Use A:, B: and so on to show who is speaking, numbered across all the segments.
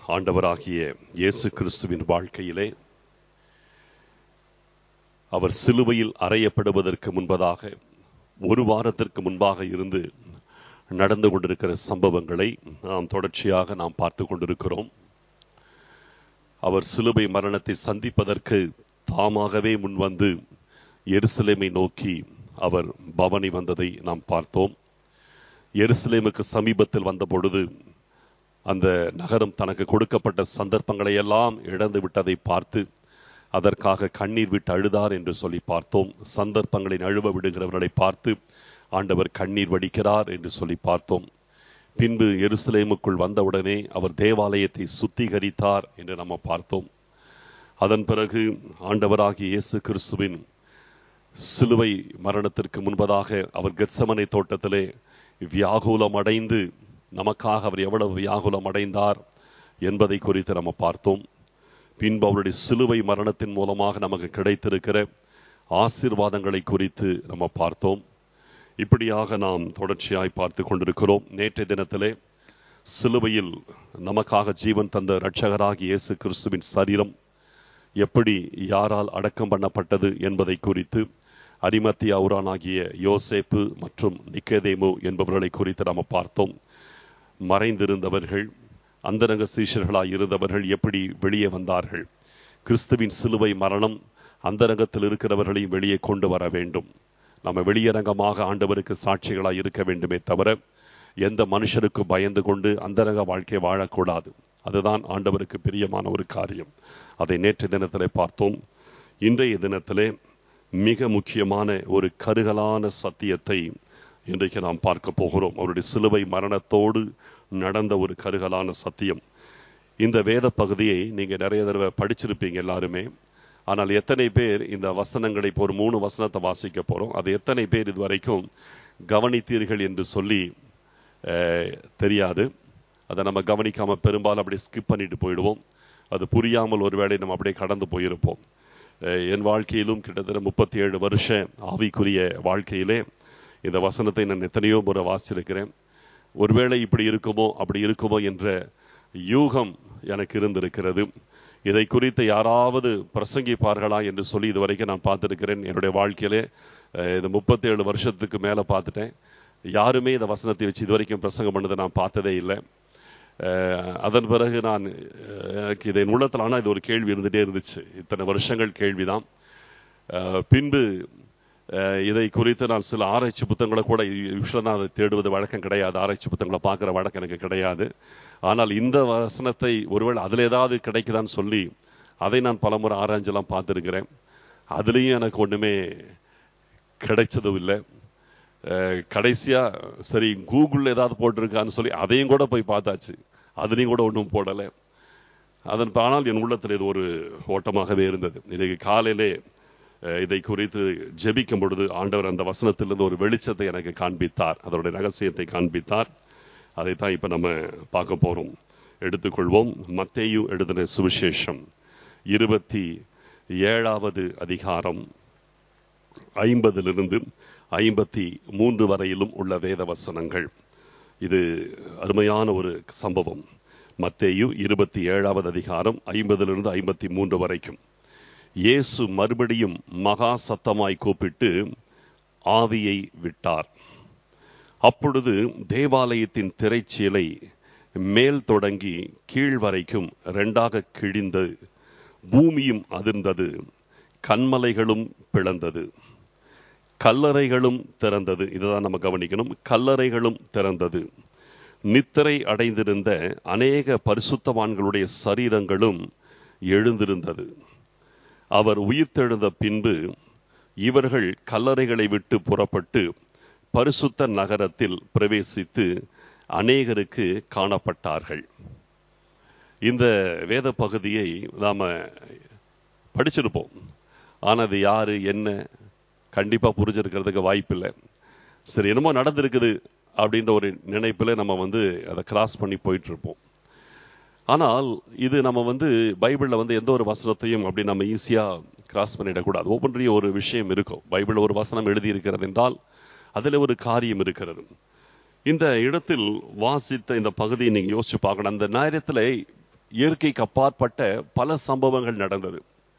A: ஆண்டவராகிய இயேசு கிறிஸ்துவின் வாழ்க்கையிலே அவர் சிலுவையில் அறையப்படுவதற்கு முன்பதாக ஒரு வாரத்திற்கு முன்பாக இருந்து நடந்து கொண்டிருக்கிற சம்பவங்களை நாம் தொடர்ச்சியாக நாம் பார்த்து கொண்டிருக்கிறோம் அவர் சிலுவை மரணத்தை சந்திப்பதற்கு தாமாகவே முன்வந்து எருசலேமை நோக்கி அவர் பவனி வந்ததை நாம் பார்த்தோம் எருசலேமுக்கு சமீபத்தில் வந்த பொழுது அந்த நகரம் தனக்கு கொடுக்கப்பட்ட சந்தர்ப்பங்களை எல்லாம் இழந்து விட்டதை பார்த்து அதற்காக கண்ணீர் விட்டு அழுதார் என்று சொல்லி பார்த்தோம் சந்தர்ப்பங்களை நழுவ விடுகிறவர்களை பார்த்து ஆண்டவர் கண்ணீர் வடிக்கிறார் என்று சொல்லி பார்த்தோம் பின்பு எருசலேமுக்குள் வந்தவுடனே அவர் தேவாலயத்தை சுத்திகரித்தார் என்று நம்ம பார்த்தோம் அதன் பிறகு ஆண்டவராகிய இயேசு கிறிஸ்துவின் சிலுவை மரணத்திற்கு முன்பதாக அவர் கெத்சமனை தோட்டத்திலே வியாகுலம் அடைந்து நமக்காக அவர் எவ்வளவு வியாகுலம் அடைந்தார் என்பதை குறித்து நம்ம பார்த்தோம் பின்பு அவருடைய சிலுவை மரணத்தின் மூலமாக நமக்கு கிடைத்திருக்கிற ஆசீர்வாதங்களை குறித்து நம்ம பார்த்தோம் இப்படியாக நாம் தொடர்ச்சியாய் பார்த்து கொண்டிருக்கிறோம் நேற்றைய தினத்திலே சிலுவையில் நமக்காக ஜீவன் தந்த இரட்சகராகிய இயேசு கிறிஸ்துவின் சரீரம் எப்படி யாரால் அடக்கம் பண்ணப்பட்டது என்பதை குறித்து அரிமத்தியா உரானாகிய யோசேப்பு மற்றும் நிக்கேதேமு என்பவர்களை குறித்து நாம் பார்த்தோம் மறைந்திருந்தவர்கள் அந்தரங்க சீஷர்களாய் இருந்தவர்கள் எப்படி வெளியே வந்தார்கள் கிறிஸ்துவின் சிலுவை மரணம் அந்தரங்கத்தில் இருக்கிறவர்களையும் வெளியே கொண்டு வர வேண்டும் நம்ம வெளியரங்கமாக ஆண்டவருக்கு சாட்சிகளாய் இருக்க வேண்டுமே தவிர எந்த மனுஷருக்கு பயந்து கொண்டு அந்தரங்க வாழ்க்கை வாழக்கூடாது அதுதான் ஆண்டவருக்கு பிரியமான ஒரு காரியம் அதை நேற்று தினத்திலே பார்த்தோம் இன்றைய தினத்திலே மிக முக்கியமான ஒரு கருகலான சத்தியத்தை இன்றைக்கு நாம் பார்க்க போகிறோம் அவருடைய சிலுவை மரணத்தோடு நடந்த ஒரு கருகலான சத்தியம் இந்த வேத பகுதியை நீங்க நிறைய தடவை படிச்சிருப்பீங்க எல்லாருமே ஆனால் எத்தனை பேர் இந்த வசனங்களை இப்போ ஒரு மூணு வசனத்தை வாசிக்க போறோம் அது எத்தனை பேர் இது வரைக்கும் கவனித்தீர்கள் என்று சொல்லி தெரியாது அதை நம்ம கவனிக்காம பெரும்பாலும் அப்படியே ஸ்கிப் பண்ணிட்டு போயிடுவோம் அது புரியாமல் ஒருவேளை நம்ம அப்படியே கடந்து போயிருப்போம் என் வாழ்க்கையிலும் கிட்டத்தட்ட முப்பத்தி ஏழு வருஷ ஆவிக்குரிய வாழ்க்கையிலே இந்த வசனத்தை நான் எத்தனையோ முறை வாசிச்சிருக்கிறேன் ஒருவேளை இப்படி இருக்குமோ அப்படி இருக்குமோ என்ற யூகம் எனக்கு இருந்திருக்கிறது இதை குறித்து யாராவது பிரசங்கிப்பார்களா என்று சொல்லி இது வரைக்கும் நான் பார்த்துருக்கிறேன் என்னுடைய வாழ்க்கையிலே இந்த முப்பத்தேழு வருஷத்துக்கு மேலே பார்த்துட்டேன் யாருமே இந்த வசனத்தை வச்சு இது வரைக்கும் பிரசங்கம் பண்ணதை நான் பார்த்ததே இல்லை அதன் பிறகு நான் எனக்கு இதை உள்ளத்தில் ஆனால் இது ஒரு கேள்வி இருந்துகிட்டே இருந்துச்சு இத்தனை வருஷங்கள் கேள்விதான் பின்பு இதை குறித்து நான் சில ஆராய்ச்சி புத்தகங்களை கூட யூஸ்வலாக நான் அதை தேடுவது வழக்கம் கிடையாது ஆராய்ச்சி புத்தகங்களை பார்க்குற வழக்கம் எனக்கு கிடையாது ஆனால் இந்த வசனத்தை ஒருவேளை அதில் ஏதாவது கிடைக்குதான்னு சொல்லி அதை நான் பலமுறை ஆராய்ஞ்செல்லாம் பார்த்துருக்கிறேன் அதுலேயும் எனக்கு ஒன்றுமே கிடைச்சதும் இல்லை கடைசியாக சரி கூகுளில் ஏதாவது போட்டிருக்கான்னு சொல்லி அதையும் கூட போய் பார்த்தாச்சு அதுலேயும் கூட ஒன்றும் போடலை அதன் ஆனால் என் உள்ளத்தில் இது ஒரு ஓட்டமாகவே இருந்தது இன்னைக்கு காலையிலே இதை குறித்து ஜெபிக்கும் பொழுது ஆண்டவர் அந்த வசனத்திலிருந்து ஒரு வெளிச்சத்தை எனக்கு காண்பித்தார் அதனுடைய ரகசியத்தை காண்பித்தார் அதைத்தான் இப்போ நம்ம பார்க்க போகிறோம் எடுத்துக்கொள்வோம் மத்தேயு எழுதின சுவிசேஷம் இருபத்தி ஏழாவது அதிகாரம் ஐம்பதிலிருந்து ஐம்பத்தி மூன்று வரையிலும் உள்ள வேத வசனங்கள் இது அருமையான ஒரு சம்பவம் மத்தேயு இருபத்தி ஏழாவது அதிகாரம் ஐம்பதிலிருந்து ஐம்பத்தி மூன்று வரைக்கும் இயேசு மறுபடியும் மகா சத்தமாய் கூப்பிட்டு ஆவியை விட்டார் அப்பொழுது தேவாலயத்தின் திரைச்சீலை மேல் தொடங்கி கீழ் வரைக்கும் ரெண்டாக கிழிந்து பூமியும் அதிர்ந்தது கண்மலைகளும் பிளந்தது கல்லறைகளும் திறந்தது இதுதான் நம்ம கவனிக்கணும் கல்லறைகளும் திறந்தது நித்திரை அடைந்திருந்த அநேக பரிசுத்தவான்களுடைய சரீரங்களும் எழுந்திருந்தது அவர் உயிர்த்தெழுந்த பின்பு இவர்கள் கல்லறைகளை விட்டு புறப்பட்டு பரிசுத்த நகரத்தில் பிரவேசித்து அநேகருக்கு காணப்பட்டார்கள் இந்த வேத பகுதியை நாம படிச்சிருப்போம் ஆனால் அது யாரு என்ன கண்டிப்பா புரிஞ்சிருக்கிறதுக்கு வாய்ப்பில்லை சரி என்னமோ நடந்திருக்குது அப்படின்ற ஒரு நினைப்பில் நம்ம வந்து அதை கிராஸ் பண்ணி போயிட்டு இருப்போம் ஆனால் இது நம்ம வந்து பைபிளில் வந்து எந்த ஒரு வசனத்தையும் அப்படி நம்ம ஈஸியாக கிராஸ் பண்ணிடக்கூடாது ஒவ்வொன்றையும் ஒரு விஷயம் இருக்கும் பைபிளில் ஒரு வசனம் எழுதி இருக்கிறது என்றால் அதில் ஒரு காரியம் இருக்கிறது இந்த இடத்தில் வாசித்த இந்த பகுதியை நீங்க யோசிச்சு பார்க்கணும் அந்த நேரத்தில் இயற்கைக்கு அப்பாற்பட்ட பல சம்பவங்கள் நடந்தது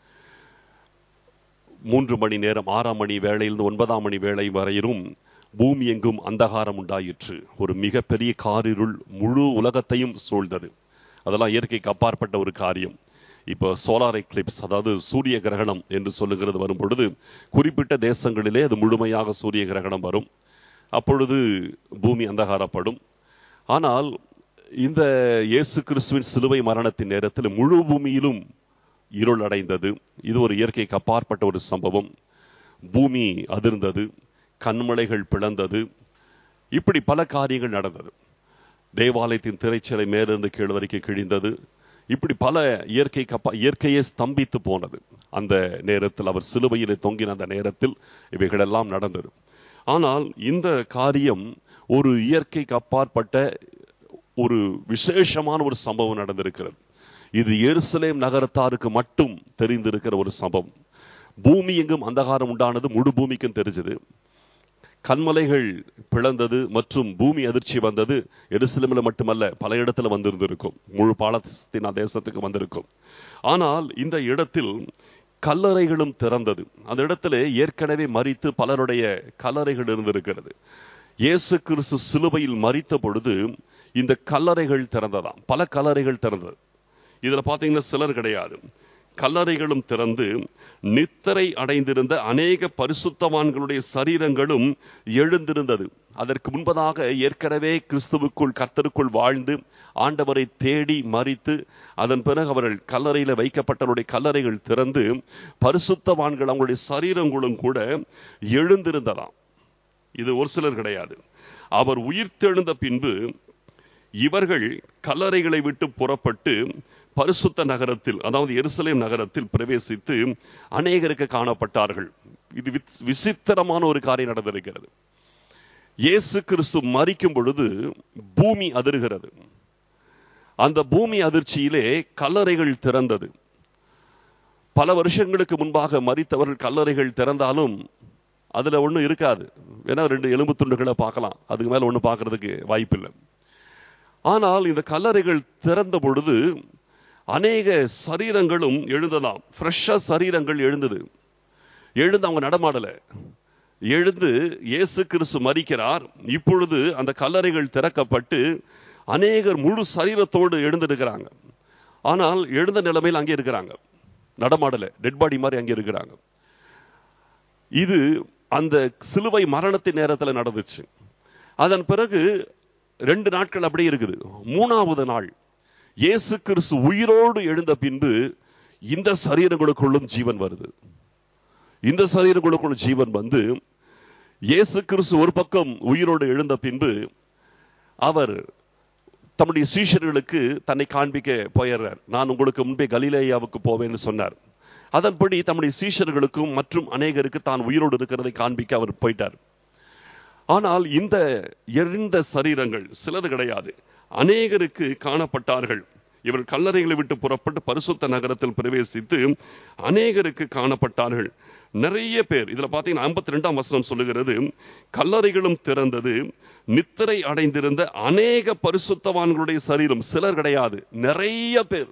A: மூன்று மணி நேரம் ஆறாம் மணி வேளையிலிருந்து ஒன்பதாம் மணி வேளை வரையிலும் பூமி எங்கும் அந்தகாரம் உண்டாயிற்று ஒரு மிகப்பெரிய காரிருள் முழு உலகத்தையும் சூழ்ந்தது அதெல்லாம் இயற்கைக்கு அப்பாற்பட்ட ஒரு காரியம் இப்போ சோலார் எக்லிப்ஸ் அதாவது சூரிய கிரகணம் என்று சொல்லுகிறது வரும் பொழுது குறிப்பிட்ட தேசங்களிலே அது முழுமையாக சூரிய கிரகணம் வரும் அப்பொழுது பூமி அந்தகாரப்படும் ஆனால் இந்த இயேசு கிறிஸ்துவின் சிலுவை மரணத்தின் நேரத்தில் முழு பூமியிலும் இருள் அடைந்தது இது ஒரு இயற்கைக்கு அப்பாற்பட்ட ஒரு சம்பவம் பூமி அதிர்ந்தது கண்மலைகள் பிளந்தது இப்படி பல காரியங்கள் நடந்தது தேவாலயத்தின் திரைச்சலை மேலிருந்து கீழ் வரைக்கும் கிழிந்தது இப்படி பல இயற்கை கப்பா இயற்கையே ஸ்தம்பித்து போனது அந்த நேரத்தில் அவர் சிலுவையில் தொங்கின அந்த நேரத்தில் இவைகளெல்லாம் நடந்தது ஆனால் இந்த காரியம் ஒரு இயற்கைக்கு அப்பாற்பட்ட ஒரு விசேஷமான ஒரு சம்பவம் நடந்திருக்கிறது இது எருசலேம் நகரத்தாருக்கு மட்டும் தெரிந்திருக்கிற ஒரு சம்பவம் பூமி எங்கும் அந்தகாரம் உண்டானது முழு பூமிக்கும் தெரிஞ்சது கண்மலைகள் பிளந்தது மற்றும் பூமி அதிர்ச்சி வந்தது எருசலேமில் மட்டுமல்ல பல இடத்துல வந்திருந்திருக்கும் முழு பாலஸ்தீனா தேசத்துக்கு வந்திருக்கும் ஆனால் இந்த இடத்தில் கல்லறைகளும் திறந்தது அந்த இடத்துல ஏற்கனவே மறித்து பலருடைய கல்லறைகள் இருந்திருக்கிறது இயேசு கிறிஸ்து சிலுவையில் மறித்த பொழுது இந்த கல்லறைகள் திறந்ததாம் பல கல்லறைகள் திறந்தது இதுல பாத்தீங்கன்னா சிலர் கிடையாது கல்லறைகளும் திறந்து நித்தரை அடைந்திருந்த அநேக பரிசுத்தவான்களுடைய சரீரங்களும் எழுந்திருந்தது அதற்கு முன்பதாக ஏற்கனவே கிறிஸ்துவுக்குள் கர்த்தருக்குள் வாழ்ந்து ஆண்டவரை தேடி மறித்து அதன் பிறகு அவர்கள் கல்லறையில வைக்கப்பட்டவருடைய கல்லறைகள் திறந்து பரிசுத்தவான்கள் அவங்களுடைய சரீரங்களும் கூட எழுந்திருந்ததாம் இது ஒரு சிலர் கிடையாது அவர் உயிர்த்தெழுந்த பின்பு இவர்கள் கல்லறைகளை விட்டு புறப்பட்டு பரிசுத்த நகரத்தில் அதாவது எருசலேம் நகரத்தில் பிரவேசித்து அநேகருக்கு காணப்பட்டார்கள் இது விசித்திரமான ஒரு காரியம் நடந்திருக்கிறது இயேசு கிறிஸ்து மறிக்கும் பொழுது பூமி அதிர்கிறது அந்த பூமி அதிர்ச்சியிலே கல்லறைகள் திறந்தது பல வருஷங்களுக்கு முன்பாக மறித்தவர்கள் கல்லறைகள் திறந்தாலும் அதுல ஒண்ணும் இருக்காது ஏன்னா ரெண்டு எலும்பு துண்டுகளை பார்க்கலாம் அதுக்கு மேல ஒண்ணு பார்க்கறதுக்கு வாய்ப்பில்லை ஆனால் இந்த கல்லறைகள் திறந்த பொழுது அநேக சரீரங்களும் எழுந்ததாம் ஃப்ரெஷ்ஷா சரீரங்கள் எழுந்தது எழுந்து அவங்க நடமாடல எழுந்து இயேசு கிறிஸ்து மறிக்கிறார் இப்பொழுது அந்த கல்லறைகள் திறக்கப்பட்டு அநேகர் முழு சரீரத்தோடு எழுந்திருக்கிறாங்க ஆனால் எழுந்த நிலைமையில் அங்கே இருக்கிறாங்க நடமாடல டெட் பாடி மாதிரி அங்கே இருக்கிறாங்க இது அந்த சிலுவை மரணத்தின் நேரத்தில் நடந்துச்சு அதன் பிறகு ரெண்டு நாட்கள் அப்படியே இருக்குது மூணாவது நாள் இயேசு கிறிஸ்து உயிரோடு எழுந்த பின்பு இந்த சரீரங்களுக்குள்ளும் ஜீவன் வருது இந்த சரீரங்களுக்குள்ள ஜீவன் வந்து இயேசு கிறிஸ்து ஒரு பக்கம் உயிரோடு எழுந்த பின்பு அவர் தம்முடைய சீஷர்களுக்கு தன்னை காண்பிக்க போயிடுறார் நான் உங்களுக்கு முன்பே கலிலேயாவுக்கு போவேன்னு சொன்னார் அதன்படி தம்முடைய சீஷர்களுக்கும் மற்றும் அநேகருக்கு தான் உயிரோடு இருக்கிறதை காண்பிக்க அவர் போயிட்டார் ஆனால் இந்த எரிந்த சரீரங்கள் சிலது கிடையாது அநேகருக்கு காணப்பட்டார்கள் இவர் கல்லறைகளை விட்டு புறப்பட்டு பரிசுத்த நகரத்தில் பிரவேசித்து அநேகருக்கு காணப்பட்டார்கள் நிறைய பேர் இதுல பாத்தீங்கன்னா ஐம்பத்தி ரெண்டாம் வசனம் சொல்லுகிறது கல்லறைகளும் திறந்தது நித்திரை அடைந்திருந்த அநேக பரிசுத்தவான்களுடைய சரீரம் சிலர் கிடையாது நிறைய பேர்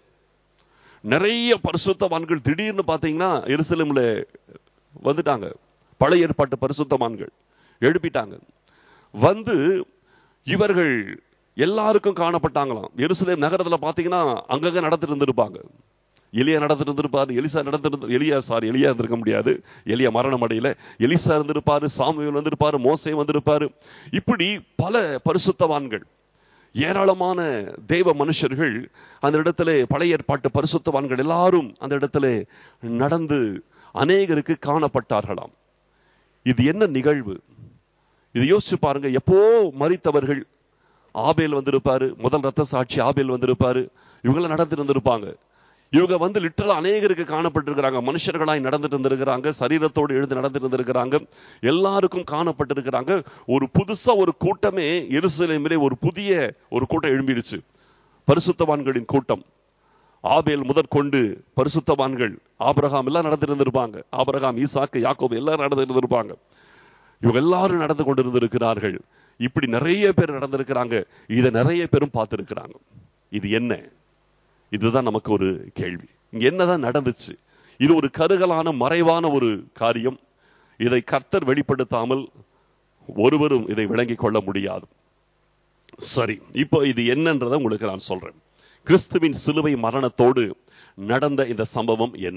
A: நிறைய பரிசுத்தவான்கள் திடீர்னு பாத்தீங்கன்னா எருசலேம்ல வந்துட்டாங்க பழைய ஏற்பாட்டு பரிசுத்தவான்கள் எழுப்பிட்டாங்க வந்து இவர்கள் எல்லாருக்கும் காணப்பட்டாங்களாம் எருசலேம் நகரத்துல பாத்தீங்கன்னா அங்கங்க நடத்திட்டு இருந்திருப்பாங்க எலியா நடத்திட்டு இருந்திருப்பாரு எலிசா நடத்திட்டு எலியா சாரி எலியா இருந்திருக்க முடியாது எலியா மரணம் அடையில எலிசா இருந்திருப்பாரு சாமுவேல் வந்திருப்பாரு மோசே வந்திருப்பாரு இப்படி பல பரிசுத்தவான்கள் ஏராளமான தெய்வ மனுஷர்கள் அந்த இடத்துல பழைய ஏற்பாட்டு பரிசுத்தவான்கள் எல்லாரும் அந்த இடத்துல நடந்து அநேகருக்கு காணப்பட்டார்களாம் இது என்ன நிகழ்வு இது யோசிச்சு பாருங்க எப்போ மறித்தவர்கள் ஆபேல் வந்திருப்பாரு முதல் ரத்த சாட்சி ஆபேல் வந்திருப்பாரு இவங்க நடந்துட்டு இருந்திருப்பாங்க இவங்க வந்து லிட்டரலா அநேகருக்கு காணப்பட்டிருக்கிறாங்க மனுஷர்களாய் நடந்துட்டு இருந்திருக்கிறாங்க சரீரத்தோடு எழுந்து நடந்துட்டு இருந்திருக்கிறாங்க எல்லாருக்கும் காணப்பட்டிருக்கிறாங்க ஒரு புதுசா ஒரு கூட்டமே எருசலேமிலே ஒரு புதிய ஒரு கூட்டம் எழும்பிடுச்சு பரிசுத்தவான்களின் கூட்டம் ஆபேல் முதற்கொண்டு பரிசுத்தவான்கள் ஆபரகாம் எல்லாம் நடந்துட்டு இருந்திருப்பாங்க ஆபரகாம் ஈசாக்கு யாக்கோபு எல்லாரும் நடந்துட்டு இருந்திருப்பாங்க இவங்க எல்லாரும் நடந்து கொண்டிருந்திருக்கிறார்கள் இப்படி நிறைய பேர் நடந்திருக்கிறாங்க இதை நிறைய பேரும் பார்த்திருக்கிறாங்க இது என்ன இதுதான் நமக்கு ஒரு கேள்வி இங்க என்னதான் நடந்துச்சு இது ஒரு கருகலான மறைவான ஒரு காரியம் இதை கர்த்தர் வெளிப்படுத்தாமல் ஒருவரும் இதை விளங்கிக் கொள்ள முடியாது சரி இப்போ இது என்னன்றதை உங்களுக்கு நான் சொல்றேன் கிறிஸ்துவின் சிலுவை மரணத்தோடு நடந்த இந்த சம்பவம் என்ன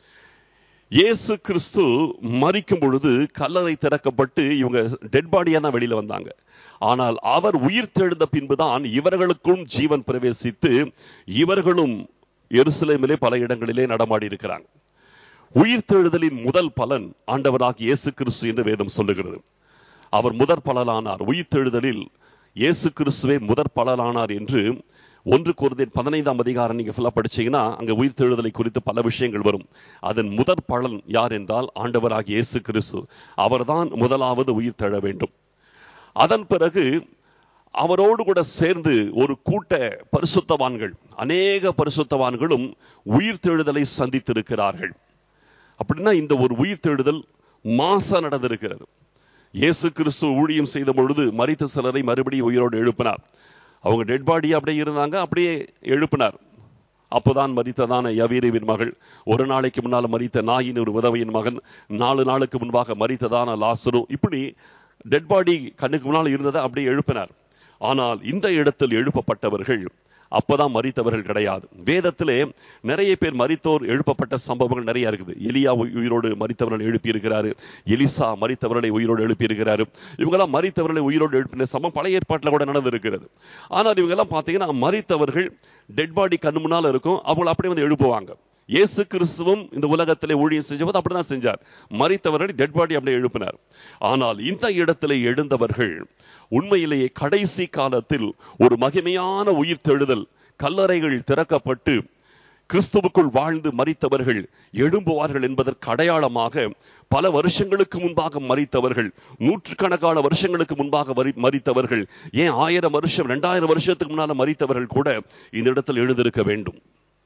A: இயேசு கிறிஸ்து மறிக்கும் பொழுது கல்லறை திறக்கப்பட்டு இவங்க டெட் பாடியா தான் வெளியில வந்தாங்க ஆனால் அவர் உயிர் தெழுந்த பின்புதான் இவர்களுக்கும் ஜீவன் பிரவேசித்து இவர்களும் எருசலேமிலே பல இடங்களிலே நடமாடி இருக்கிறாங்க உயிர் தெழுதலின் முதல் பலன் ஆண்டவராக இயேசு கிறிஸ்து என்று வேதம் சொல்லுகிறது அவர் முதற் பலனானார் உயிர் தெழுதலில் இயேசு கிறிஸ்துவே முதற் பலனானார் என்று ஒன்று குருதின் பதினைந்தாம் அதிகாரம் நீங்க ஃபுல்லா படிச்சீங்கன்னா அங்க உயிர் தெழுதலை குறித்து பல விஷயங்கள் வரும் அதன் முதற் பலன் யார் என்றால் ஆண்டவராகிய இயேசு கிறிஸ்து அவர்தான் முதலாவது உயிர் தெழ வேண்டும் அதன் பிறகு அவரோடு கூட சேர்ந்து ஒரு கூட்ட பரிசுத்தவான்கள் அநேக பரிசுத்தவான்களும் உயிர் தெழுதலை சந்தித்திருக்கிறார்கள் அப்படின்னா இந்த ஒரு உயிர் தெழுதல் மாச நடந்திருக்கிறது இயேசு கிறிஸ்து ஊழியம் செய்த பொழுது மரித்த சிலரை மறுபடியும் உயிரோடு எழுப்பினார் அவங்க டெட் பாடி அப்படியே இருந்தாங்க அப்படியே எழுப்பினார் அப்போதான் மரித்ததான யவீரவின் மகள் ஒரு நாளைக்கு முன்னால் மரித்த நாயின் ஒரு உதவியின் மகன் நாலு நாளுக்கு முன்பாக மரித்ததான லாசரு இப்படி டெட் பாடி கண்ணுக்கு முன்னால் இருந்ததை அப்படியே எழுப்பினார் ஆனால் இந்த இடத்தில் எழுப்பப்பட்டவர்கள் அப்பதான் மறித்தவர்கள் கிடையாது வேதத்திலே நிறைய பேர் மறித்தோர் எழுப்பப்பட்ட சம்பவங்கள் நிறைய இருக்குது எலியா உயிரோடு மறித்தவர்கள் எழுப்பி இருக்கிறாரு எலிசா மறித்தவர்களை உயிரோடு எழுப்பி இருக்கிறாரு இவங்கெல்லாம் மறித்தவர்களை உயிரோடு எழுப்பின சம்பவம் பழைய ஏற்பாட்டில் கூட நடந்திருக்கிறது ஆனால் இவங்கெல்லாம் பார்த்தீங்கன்னா மறித்தவர்கள் டெட் பாடி கண்ணு முன்னால் இருக்கும் அவங்களை அப்படியே வந்து எழுப்புவாங்க இயேசு கிறிஸ்துவும் இந்த உலகத்திலே ஊழியம் செஞ்சபோது அப்படிதான் செஞ்சார் மறித்தவர்கள் டெட் பாடி அப்படியே எழுப்பினார் ஆனால் இந்த இடத்திலே எழுந்தவர்கள் உண்மையிலேயே கடைசி காலத்தில் ஒரு மகிமையான உயிர் தெழுதல் கல்லறைகள் திறக்கப்பட்டு கிறிஸ்துவுக்குள் வாழ்ந்து மறித்தவர்கள் எழும்புவார்கள் என்பதற்கு அடையாளமாக பல வருஷங்களுக்கு முன்பாக மறித்தவர்கள் நூற்றுக்கணக்கான வருஷங்களுக்கு முன்பாக மறித்தவர்கள் ஏன் ஆயிரம் வருஷம் ரெண்டாயிரம் வருஷத்துக்கு முன்னால மறித்தவர்கள் கூட இந்த இடத்தில் எழுந்திருக்க வேண்டும்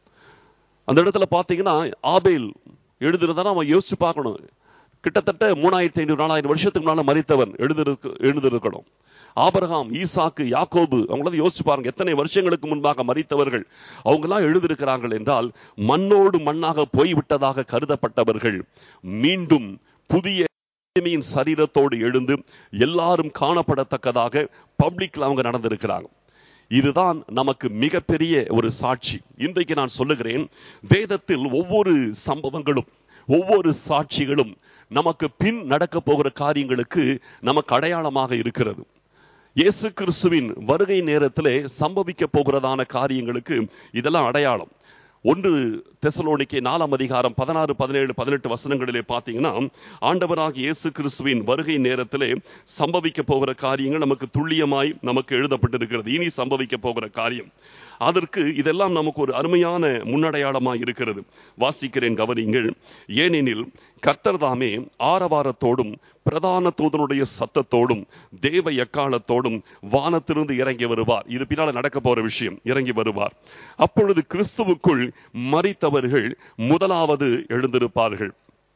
A: அந்த இடத்துல பாத்தீங்கன்னா ஆபேல் எழுதுறதா நம்ம யோசிச்சு பார்க்கணும் கிட்டத்தட்ட மூணாயிரத்தி ஐநூறு நாலாயிரம் வருஷத்துக்கு முன்னால மறித்தவன் எழுதிருக்கு எழுந்திருக்கணும் ஆபரகாம் ஈசாக்கு யாக்கோபு அவங்கள யோசிச்சு பாருங்க எத்தனை வருஷங்களுக்கு முன்பாக மறித்தவர்கள் அவங்க எல்லாம் எழுதியிருக்கிறார்கள் என்றால் மண்ணோடு மண்ணாக போய்விட்டதாக கருதப்பட்டவர்கள் மீண்டும் புதிய சரீரத்தோடு எழுந்து எல்லாரும் காணப்படத்தக்கதாக பப்ளிக்ல அவங்க நடந்திருக்கிறாங்க இதுதான் நமக்கு மிகப்பெரிய ஒரு சாட்சி இன்றைக்கு நான் சொல்லுகிறேன் வேதத்தில் ஒவ்வொரு சம்பவங்களும் ஒவ்வொரு சாட்சிகளும் நமக்கு பின் நடக்க போகிற காரியங்களுக்கு நமக்கு அடையாளமாக இருக்கிறது இயேசு கிறிஸ்துவின் வருகை நேரத்திலே சம்பவிக்க போகிறதான காரியங்களுக்கு இதெல்லாம் அடையாளம் ஒன்று தெசலோனிக்கே நாலாம் அதிகாரம் பதினாறு பதினேழு பதினெட்டு வசனங்களிலே பார்த்தீங்கன்னா ஆண்டவராக இயேசு கிறிஸ்துவின் வருகை நேரத்திலே சம்பவிக்க போகிற காரியங்கள் நமக்கு துல்லியமாய் நமக்கு எழுதப்பட்டிருக்கிறது இனி சம்பவிக்க போகிற காரியம் அதற்கு இதெல்லாம் நமக்கு ஒரு அருமையான முன்னடையாளமாக இருக்கிறது வாசிக்கிறேன் கவனிங்கள் ஏனெனில் கர்த்தர் தாமே ஆரவாரத்தோடும் பிரதான தூதனுடைய சத்தத்தோடும் தேவ எக்காலத்தோடும் வானத்திலிருந்து இறங்கி வருவார் இது பின்னால நடக்க போற விஷயம் இறங்கி வருவார் அப்பொழுது கிறிஸ்துவுக்குள் மறித்தவர்கள் முதலாவது எழுந்திருப்பார்கள்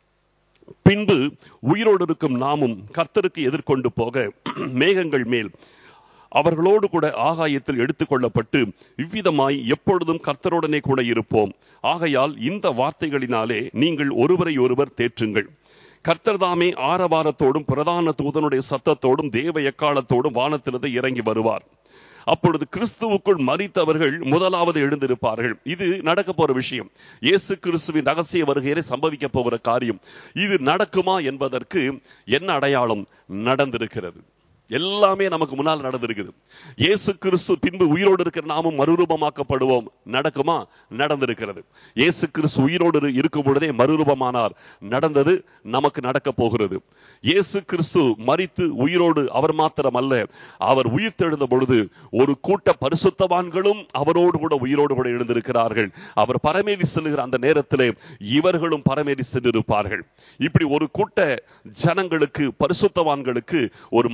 A: பின்பு உயிரோடு இருக்கும் நாமும் கர்த்தருக்கு எதிர்கொண்டு போக மேகங்கள் மேல் அவர்களோடு கூட ஆகாயத்தில் எடுத்துக்கொள்ளப்பட்டு இவ்விதமாய் எப்பொழுதும் கர்த்தருடனே கூட இருப்போம் ஆகையால் இந்த வார்த்தைகளினாலே நீங்கள் ஒருவரை ஒருவர் தேற்றுங்கள் கர்த்தர்தாமே ஆரவாரத்தோடும் பிரதான தூதனுடைய சத்தத்தோடும் தேவ எக்காலத்தோடும் வானத்திலிருந்து இறங்கி வருவார் அப்பொழுது கிறிஸ்துவுக்குள் மறித்தவர்கள் முதலாவது எழுந்திருப்பார்கள் இது நடக்க போற விஷயம் இயேசு கிறிஸ்துவின் ரகசிய வருகையிலே சம்பவிக்க போகிற காரியம் இது நடக்குமா என்பதற்கு என்ன அடையாளம் நடந்திருக்கிறது எல்லாமே நமக்கு முன்னால் நடந்திருக்குது இயேசு கிறிஸ்து பின்பு உயிரோடு இருக்கிற நாமும் மறுரூபமாக்கப்படுவோம் நடக்குமா நடந்திருக்கிறது இயேசு கிறிஸ்து உயிரோடு இருக்கும் பொழுதே மறுரூபமானார் நடந்தது நமக்கு நடக்க போகிறது இயேசு கிறிஸ்து மறித்து உயிரோடு அவர் மாத்திரம் அல்ல அவர் உயிர் தெழுந்த பொழுது ஒரு கூட்ட பரிசுத்தவான்களும் அவரோடு கூட உயிரோடு கூட எழுந்திருக்கிறார்கள் அவர் பரமேறி செல்லுகிற அந்த நேரத்திலே இவர்களும் பரமேறி சென்றிருப்பார்கள் இப்படி ஒரு கூட்ட ஜனங்களுக்கு பரிசுத்தவான்களுக்கு ஒரு மகிமையான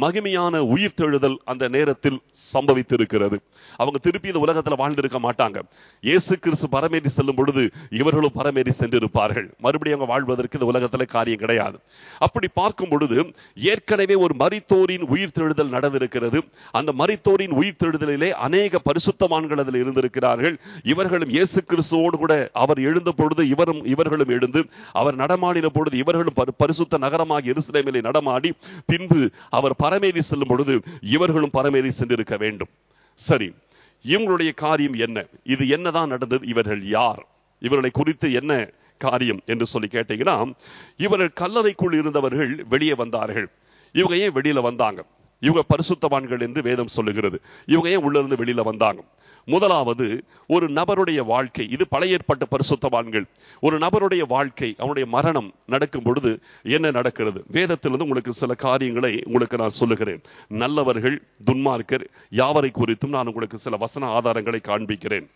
A: உண்மையான உயிர்த்தெழுதல் அந்த நேரத்தில் சம்பவித்திருக்கிறது அவங்க திருப்பி இந்த உலகத்துல வாழ்ந்திருக்க மாட்டாங்க இயேசு கிறிஸ்து பரமேறி செல்லும் பொழுது இவர்களும் பரமேறி சென்றிருப்பார்கள் மறுபடியும் அவங்க வாழ்வதற்கு இந்த உலகத்துல காரியம் கிடையாது அப்படி பார்க்கும் பொழுது ஏற்கனவே ஒரு மரித்தோரின் உயிர்த்தெழுதல் நடந்திருக்கிறது அந்த மரித்தோரின் உயிர்த்தெழுதலிலே அநேக பரிசுத்தமான்கள் அதில் இருந்திருக்கிறார்கள் இவர்களும் இயேசு கிறிஸ்துவோடு கூட அவர் எழுந்த பொழுது இவரும் இவர்களும் எழுந்து அவர் நடமாடின பொழுது இவர்களும் பரி- பரிசுத்த நகரமாக எருசலேமிலே நடமாடி பின்பு அவர் பரமேறி செல்லும் பொழுது இவர்களும் பரமேறி சென்றிருக்க வேண்டும் சரி இவங்களுடைய காரியம் என்ன இது என்னதான் நடந்தது இவர்கள் யார் இவர்களை குறித்து என்ன காரியம் என்று சொல்லி கேட்டீங்கன்னா இவர்கள் கல்லறைக்குள் இருந்தவர்கள் வெளியே வந்தார்கள் இவங்க ஏன் வெளியில வந்தாங்க இவங்க பரிசுத்தவான்கள் என்று வேதம் சொல்லுகிறது இவங்க ஏன் உள்ள இருந்து வெளியில வந்தாங்க முதலாவது ஒரு நபருடைய வாழ்க்கை இது பழைய ஏற்பட்ட பரிசுத்தவான்கள் ஒரு நபருடைய வாழ்க்கை அவனுடைய மரணம் நடக்கும் பொழுது என்ன நடக்கிறது வேதத்திலிருந்து உங்களுக்கு சில காரியங்களை உங்களுக்கு நான் சொல்லுகிறேன் நல்லவர்கள் துன்மார்க்கர் யாவரை குறித்தும் நான் உங்களுக்கு சில வசன ஆதாரங்களை காண்பிக்கிறேன்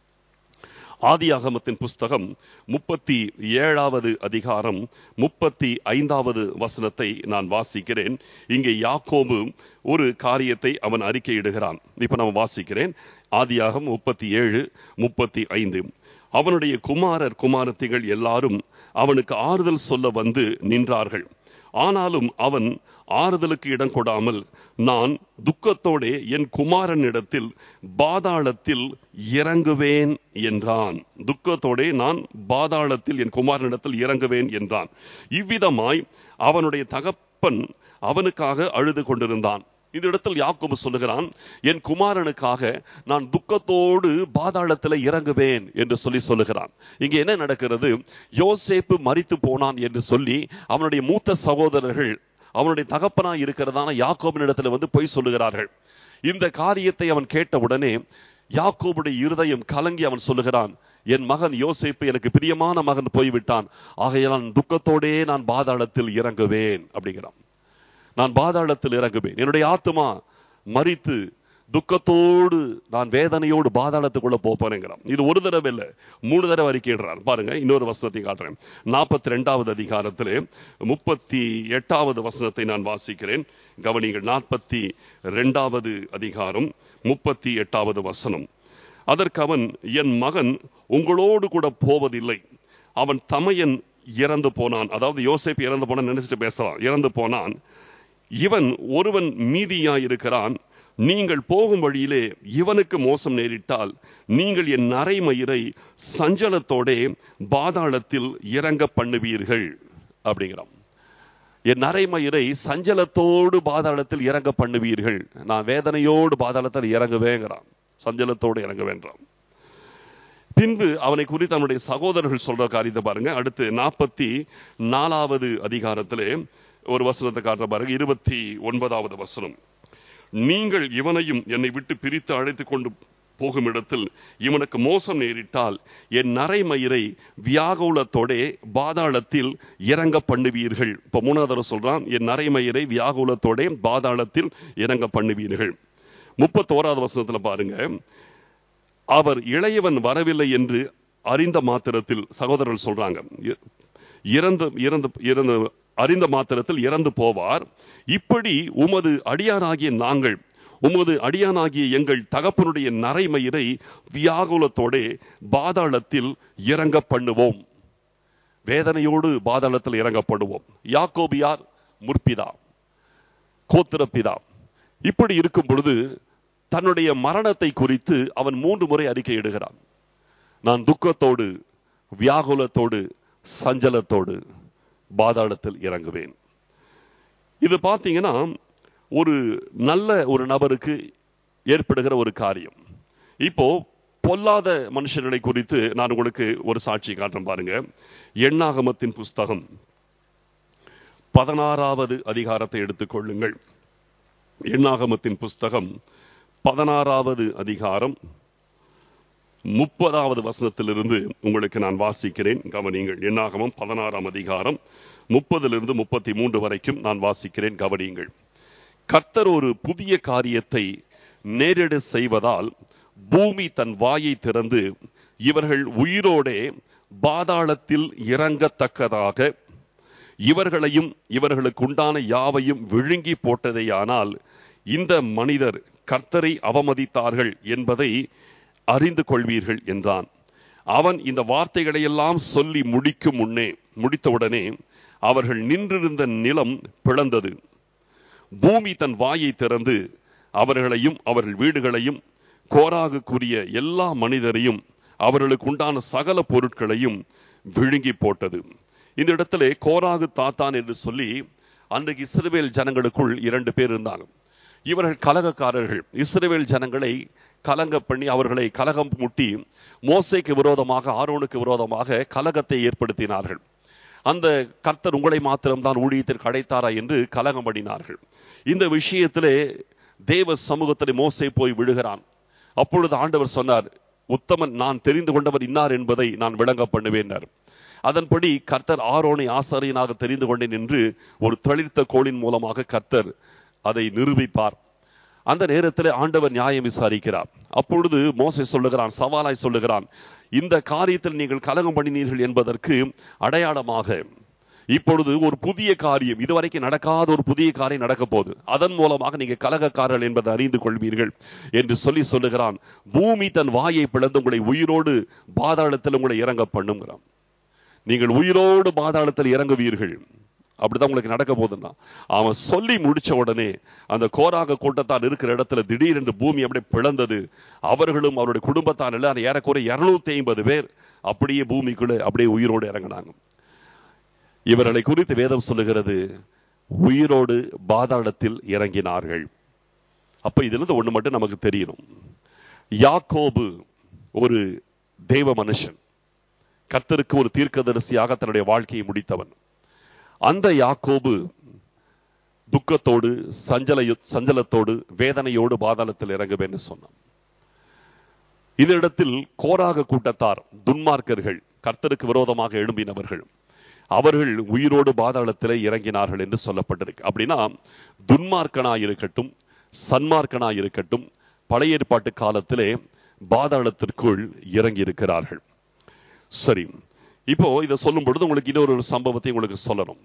A: ஆதியாகமத்தின் புஸ்தகம் முப்பத்தி ஏழாவது அதிகாரம் முப்பத்தி ஐந்தாவது வசனத்தை நான் வாசிக்கிறேன் இங்கே யாக்கோபு ஒரு காரியத்தை அவன் அறிக்கையிடுகிறான் இப்ப நான் வாசிக்கிறேன் ஆதியாகம் முப்பத்தி ஏழு முப்பத்தி ஐந்து அவனுடைய குமாரர் குமாரத்திகள் எல்லாரும் அவனுக்கு ஆறுதல் சொல்ல வந்து நின்றார்கள் ஆனாலும் அவன் ஆறுதலுக்கு இடம் கொடாமல் நான் துக்கத்தோடே என் குமாரனிடத்தில் பாதாளத்தில் இறங்குவேன் என்றான் துக்கத்தோடே நான் பாதாளத்தில் என் குமாரனிடத்தில் இறங்குவேன் என்றான் இவ்விதமாய் அவனுடைய தகப்பன் அவனுக்காக அழுது கொண்டிருந்தான் இந்த இடத்தில் யாக்கோபு சொல்லுகிறான் என் குமாரனுக்காக நான் துக்கத்தோடு பாதாளத்தில் இறங்குவேன் என்று சொல்லி சொல்லுகிறான் இங்க என்ன நடக்கிறது யோசேப்பு மரித்து போனான் என்று சொல்லி அவனுடைய மூத்த சகோதரர்கள் அவனுடைய தகப்பனா இருக்கிறதான யாக்கோபின் இடத்துல வந்து பொய் சொல்லுகிறார்கள் இந்த காரியத்தை அவன் கேட்ட உடனே யாக்கோபுடைய இருதயம் கலங்கி அவன் சொல்லுகிறான் என் மகன் யோசேப்பு எனக்கு பிரியமான மகன் போய்விட்டான் ஆகையால் நான் துக்கத்தோடே நான் பாதாளத்தில் இறங்குவேன் அப்படிங்கிறான் நான் பாதாளத்தில் இறங்குவேன் என்னுடைய ஆத்மா மரித்து துக்கத்தோடு நான் வேதனையோடு பாதாளத்துக்குள்ள போறேங்கிறான் இது ஒரு தடவை இல்லை மூணு தடவை அறிக்கைன்றார் பாருங்க இன்னொரு வசனத்தை காட்டுறேன் நாற்பத்தி ரெண்டாவது அதிகாரத்திலே முப்பத்தி எட்டாவது வசனத்தை நான் வாசிக்கிறேன் கவனிங்கள் நாற்பத்தி ரெண்டாவது அதிகாரம் முப்பத்தி எட்டாவது வசனம் அதற்கு அவன் என் மகன் உங்களோடு கூட போவதில்லை அவன் தமையன் இறந்து போனான் அதாவது யோசேப்பு இறந்து போனான் நினைச்சிட்டு பேசலாம் இறந்து போனான் இவன் ஒருவன் மீதியாயிருக்கிறான் நீங்கள் போகும் வழியிலே இவனுக்கு மோசம் நேரிட்டால் நீங்கள் என் நரைமயிரை சஞ்சலத்தோடே பாதாளத்தில் இறங்க பண்ணுவீர்கள் அப்படிங்கிறான் என் நரைமயிரை சஞ்சலத்தோடு பாதாளத்தில் இறங்க பண்ணுவீர்கள் நான் வேதனையோடு பாதாளத்தில் இறங்குவேங்கிறான் சஞ்சலத்தோடு இறங்க வேண்டாம் பின்பு அவனை குறித்து அவனுடைய சகோதரர்கள் சொல்ற காரியத்தை பாருங்க அடுத்து நாற்பத்தி நாலாவது அதிகாரத்திலே ஒரு வசனத்தை காட்டுற பாருங்க இருபத்தி ஒன்பதாவது வசனம் நீங்கள் இவனையும் என்னை விட்டு பிரித்து அழைத்து கொண்டு போகும் இடத்தில் இவனுக்கு மோசம் நேரிட்டால் என் நரைமயிரை வியாகுலத்தோடே பாதாளத்தில் இறங்க பண்ணுவீர்கள் இப்ப மூணாவது தடவை சொல்றான் என் நரைமயிரை வியாகுலத்தோடே பாதாளத்தில் இறங்க பண்ணுவீர்கள் முப்பத்தோராவது வசனத்துல பாருங்க அவர் இளையவன் வரவில்லை என்று அறிந்த மாத்திரத்தில் சகோதரர்கள் சொல்றாங்க இ- இறந்து இறந்து இறந்து அறிந்த மாத்திரத்தில் இறந்து போவார் இப்படி உமது அடியாராகிய நாங்கள் உமது அடியானாகிய எங்கள் தகப்பனுடைய நரைமயிரை வியாகுலத்தோடே பாதாளத்தில் இறங்க பண்ணுவோம் வேதனையோடு பாதாளத்தில் இறங்கப்படுவோம் யாக்கோபியார் முற்பிதா கோத்திரப்பிதா இப்படி இருக்கும் பொழுது தன்னுடைய மரணத்தை குறித்து அவன் மூன்று முறை அறிக்கை இடுகிறான் நான் துக்கத்தோடு வியாகுலத்தோடு சஞ்சலத்தோடு பாதாளத்தில் இறங்குவேன் இது பார்த்தீங்கன்னா ஒரு நல்ல ஒரு நபருக்கு ஏற்படுகிற ஒரு காரியம் இப்போ பொல்லாத மனுஷர்களை குறித்து நான் உங்களுக்கு ஒரு சாட்சி காட்டுறேன் பாருங்க எண்ணாகமத்தின் புஸ்தகம் பதினாறாவது அதிகாரத்தை எடுத்துக்கொள்ளுங்கள் எண்ணாகமத்தின் புஸ்தகம் பதினாறாவது அதிகாரம் முப்பதாவது வசனத்திலிருந்து உங்களுக்கு நான் வாசிக்கிறேன் கவனியுங்கள் எண்ணாகமம் பதினாறாம் அதிகாரம் முப்பதிலிருந்து முப்பத்தி மூன்று வரைக்கும் நான் வாசிக்கிறேன் கவனியுங்கள் கர்த்தர் ஒரு புதிய காரியத்தை நேரிட செய்வதால் பூமி தன் வாயை திறந்து இவர்கள் உயிரோடே பாதாளத்தில் இறங்கத்தக்கதாக இவர்களையும் இவர்களுக்கு உண்டான யாவையும் விழுங்கி போட்டதேயானால் இந்த மனிதர் கர்த்தரை அவமதித்தார்கள் என்பதை அறிந்து கொள்வீர்கள் என்றான் அவன் இந்த வார்த்தைகளை எல்லாம் சொல்லி முடிக்கும் முன்னே முடித்தவுடனே அவர்கள் நின்றிருந்த நிலம் பிளந்தது பூமி தன் வாயை திறந்து அவர்களையும் அவர்கள் வீடுகளையும் கோராகுக்குரிய எல்லா மனிதரையும் அவர்களுக்கு உண்டான சகல பொருட்களையும் விழுங்கி போட்டது இந்த இடத்துல கோராகு தாத்தான் என்று சொல்லி அன்றைக்கு இஸ்ரவேல் ஜனங்களுக்குள் இரண்டு பேர் இருந்தாங்க இவர்கள் கலகக்காரர்கள் இஸ்ரவேல் ஜனங்களை கலங்க பண்ணி அவர்களை கலகம் முட்டி மோசைக்கு விரோதமாக ஆரோனுக்கு விரோதமாக கலகத்தை ஏற்படுத்தினார்கள் அந்த கர்த்தர் உங்களை மாத்திரம்தான் ஊழியத்திற்கு அடைத்தாரா என்று கலகம் பண்ணினார்கள் இந்த விஷயத்திலே தேவ சமூகத்திலே மோசை போய் விழுகிறான் அப்பொழுது ஆண்டவர் சொன்னார் உத்தமன் நான் தெரிந்து கொண்டவர் இன்னார் என்பதை நான் விளங்க பண்ணுவேன் அதன்படி கர்த்தர் ஆரோனை ஆசாரியனாக தெரிந்து கொண்டேன் என்று ஒரு தளிர்த்த கோளின் மூலமாக கர்த்தர் அதை நிரூபிப்பார் அந்த நேரத்தில் ஆண்டவர் நியாயம் விசாரிக்கிறார் அப்பொழுது மோசை சொல்லுகிறான் சவாலாய் சொல்லுகிறான் இந்த காரியத்தில் நீங்கள் கலகம் பண்ணினீர்கள் என்பதற்கு அடையாளமாக இப்பொழுது ஒரு புதிய காரியம் இதுவரைக்கும் நடக்காத ஒரு புதிய காரியம் நடக்க போகுது அதன் மூலமாக நீங்க கலகக்காரர்கள் என்பதை அறிந்து கொள்வீர்கள் என்று சொல்லி சொல்லுகிறான் பூமி தன் வாயை பிளந்து உங்களை உயிரோடு பாதாளத்தில் உங்களை இறங்க பண்ணுங்கிறான் நீங்கள் உயிரோடு பாதாளத்தில் இறங்குவீர்கள் அப்படிதான் உங்களுக்கு நடக்க போதுன்னா அவன் சொல்லி முடிச்ச உடனே அந்த கோராக கூட்டத்தார் இருக்கிற இடத்துல திடீரென்று பூமி அப்படியே பிளந்தது அவர்களும் அவருடைய குடும்பத்தார் எல்லாம் ஏறக்குறைய இருநூத்தி ஐம்பது பேர் அப்படியே பூமிக்குள்ள அப்படியே உயிரோடு இறங்கினாங்க இவர்களை குறித்து வேதம் சொல்லுகிறது உயிரோடு பாதாளத்தில் இறங்கினார்கள் அப்ப இதுல இருந்து ஒண்ணு மட்டும் நமக்கு தெரியணும் யாக்கோபு ஒரு தெய்வ மனுஷன் கர்த்தருக்கு ஒரு தீர்க்கதரிசியாக தன்னுடைய வாழ்க்கையை முடித்தவன் அந்த யாக்கோபு துக்கத்தோடு சஞ்சல சஞ்சலத்தோடு வேதனையோடு பாதாளத்தில் இறங்குவேன்னு சொன்னான் இதனிடத்தில் கோராக கூட்டத்தார் துன்மார்க்கர்கள் கர்த்தருக்கு விரோதமாக எழும்பினவர்கள் அவர்கள் உயிரோடு பாதாளத்தில் இறங்கினார்கள் என்று சொல்லப்பட்டிருக்கு அப்படின்னா துன்மார்க்கனாய் இருக்கட்டும் சன்மார்க்கனாய் இருக்கட்டும் பழைய ஏற்பாட்டு காலத்திலே பாதாளத்திற்குள் இறங்கி இருக்கிறார்கள் சரி இப்போ இதை சொல்லும் பொழுது உங்களுக்கு இன்னொரு சம்பவத்தை உங்களுக்கு சொல்லணும்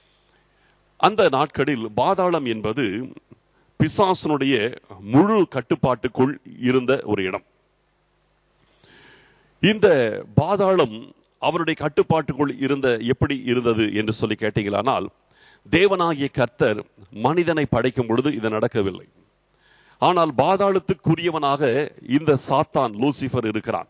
A: அந்த நாட்களில் பாதாளம் என்பது பிசாசனுடைய முழு கட்டுப்பாட்டுக்குள் இருந்த ஒரு இடம் இந்த பாதாளம் அவருடைய கட்டுப்பாட்டுக்குள் இருந்த எப்படி இருந்தது என்று சொல்லி கேட்டீங்களானால் தேவனாகிய கர்த்தர் மனிதனை படைக்கும் பொழுது இது நடக்கவில்லை ஆனால் பாதாளத்துக்குரியவனாக இந்த சாத்தான் லூசிபர் இருக்கிறான்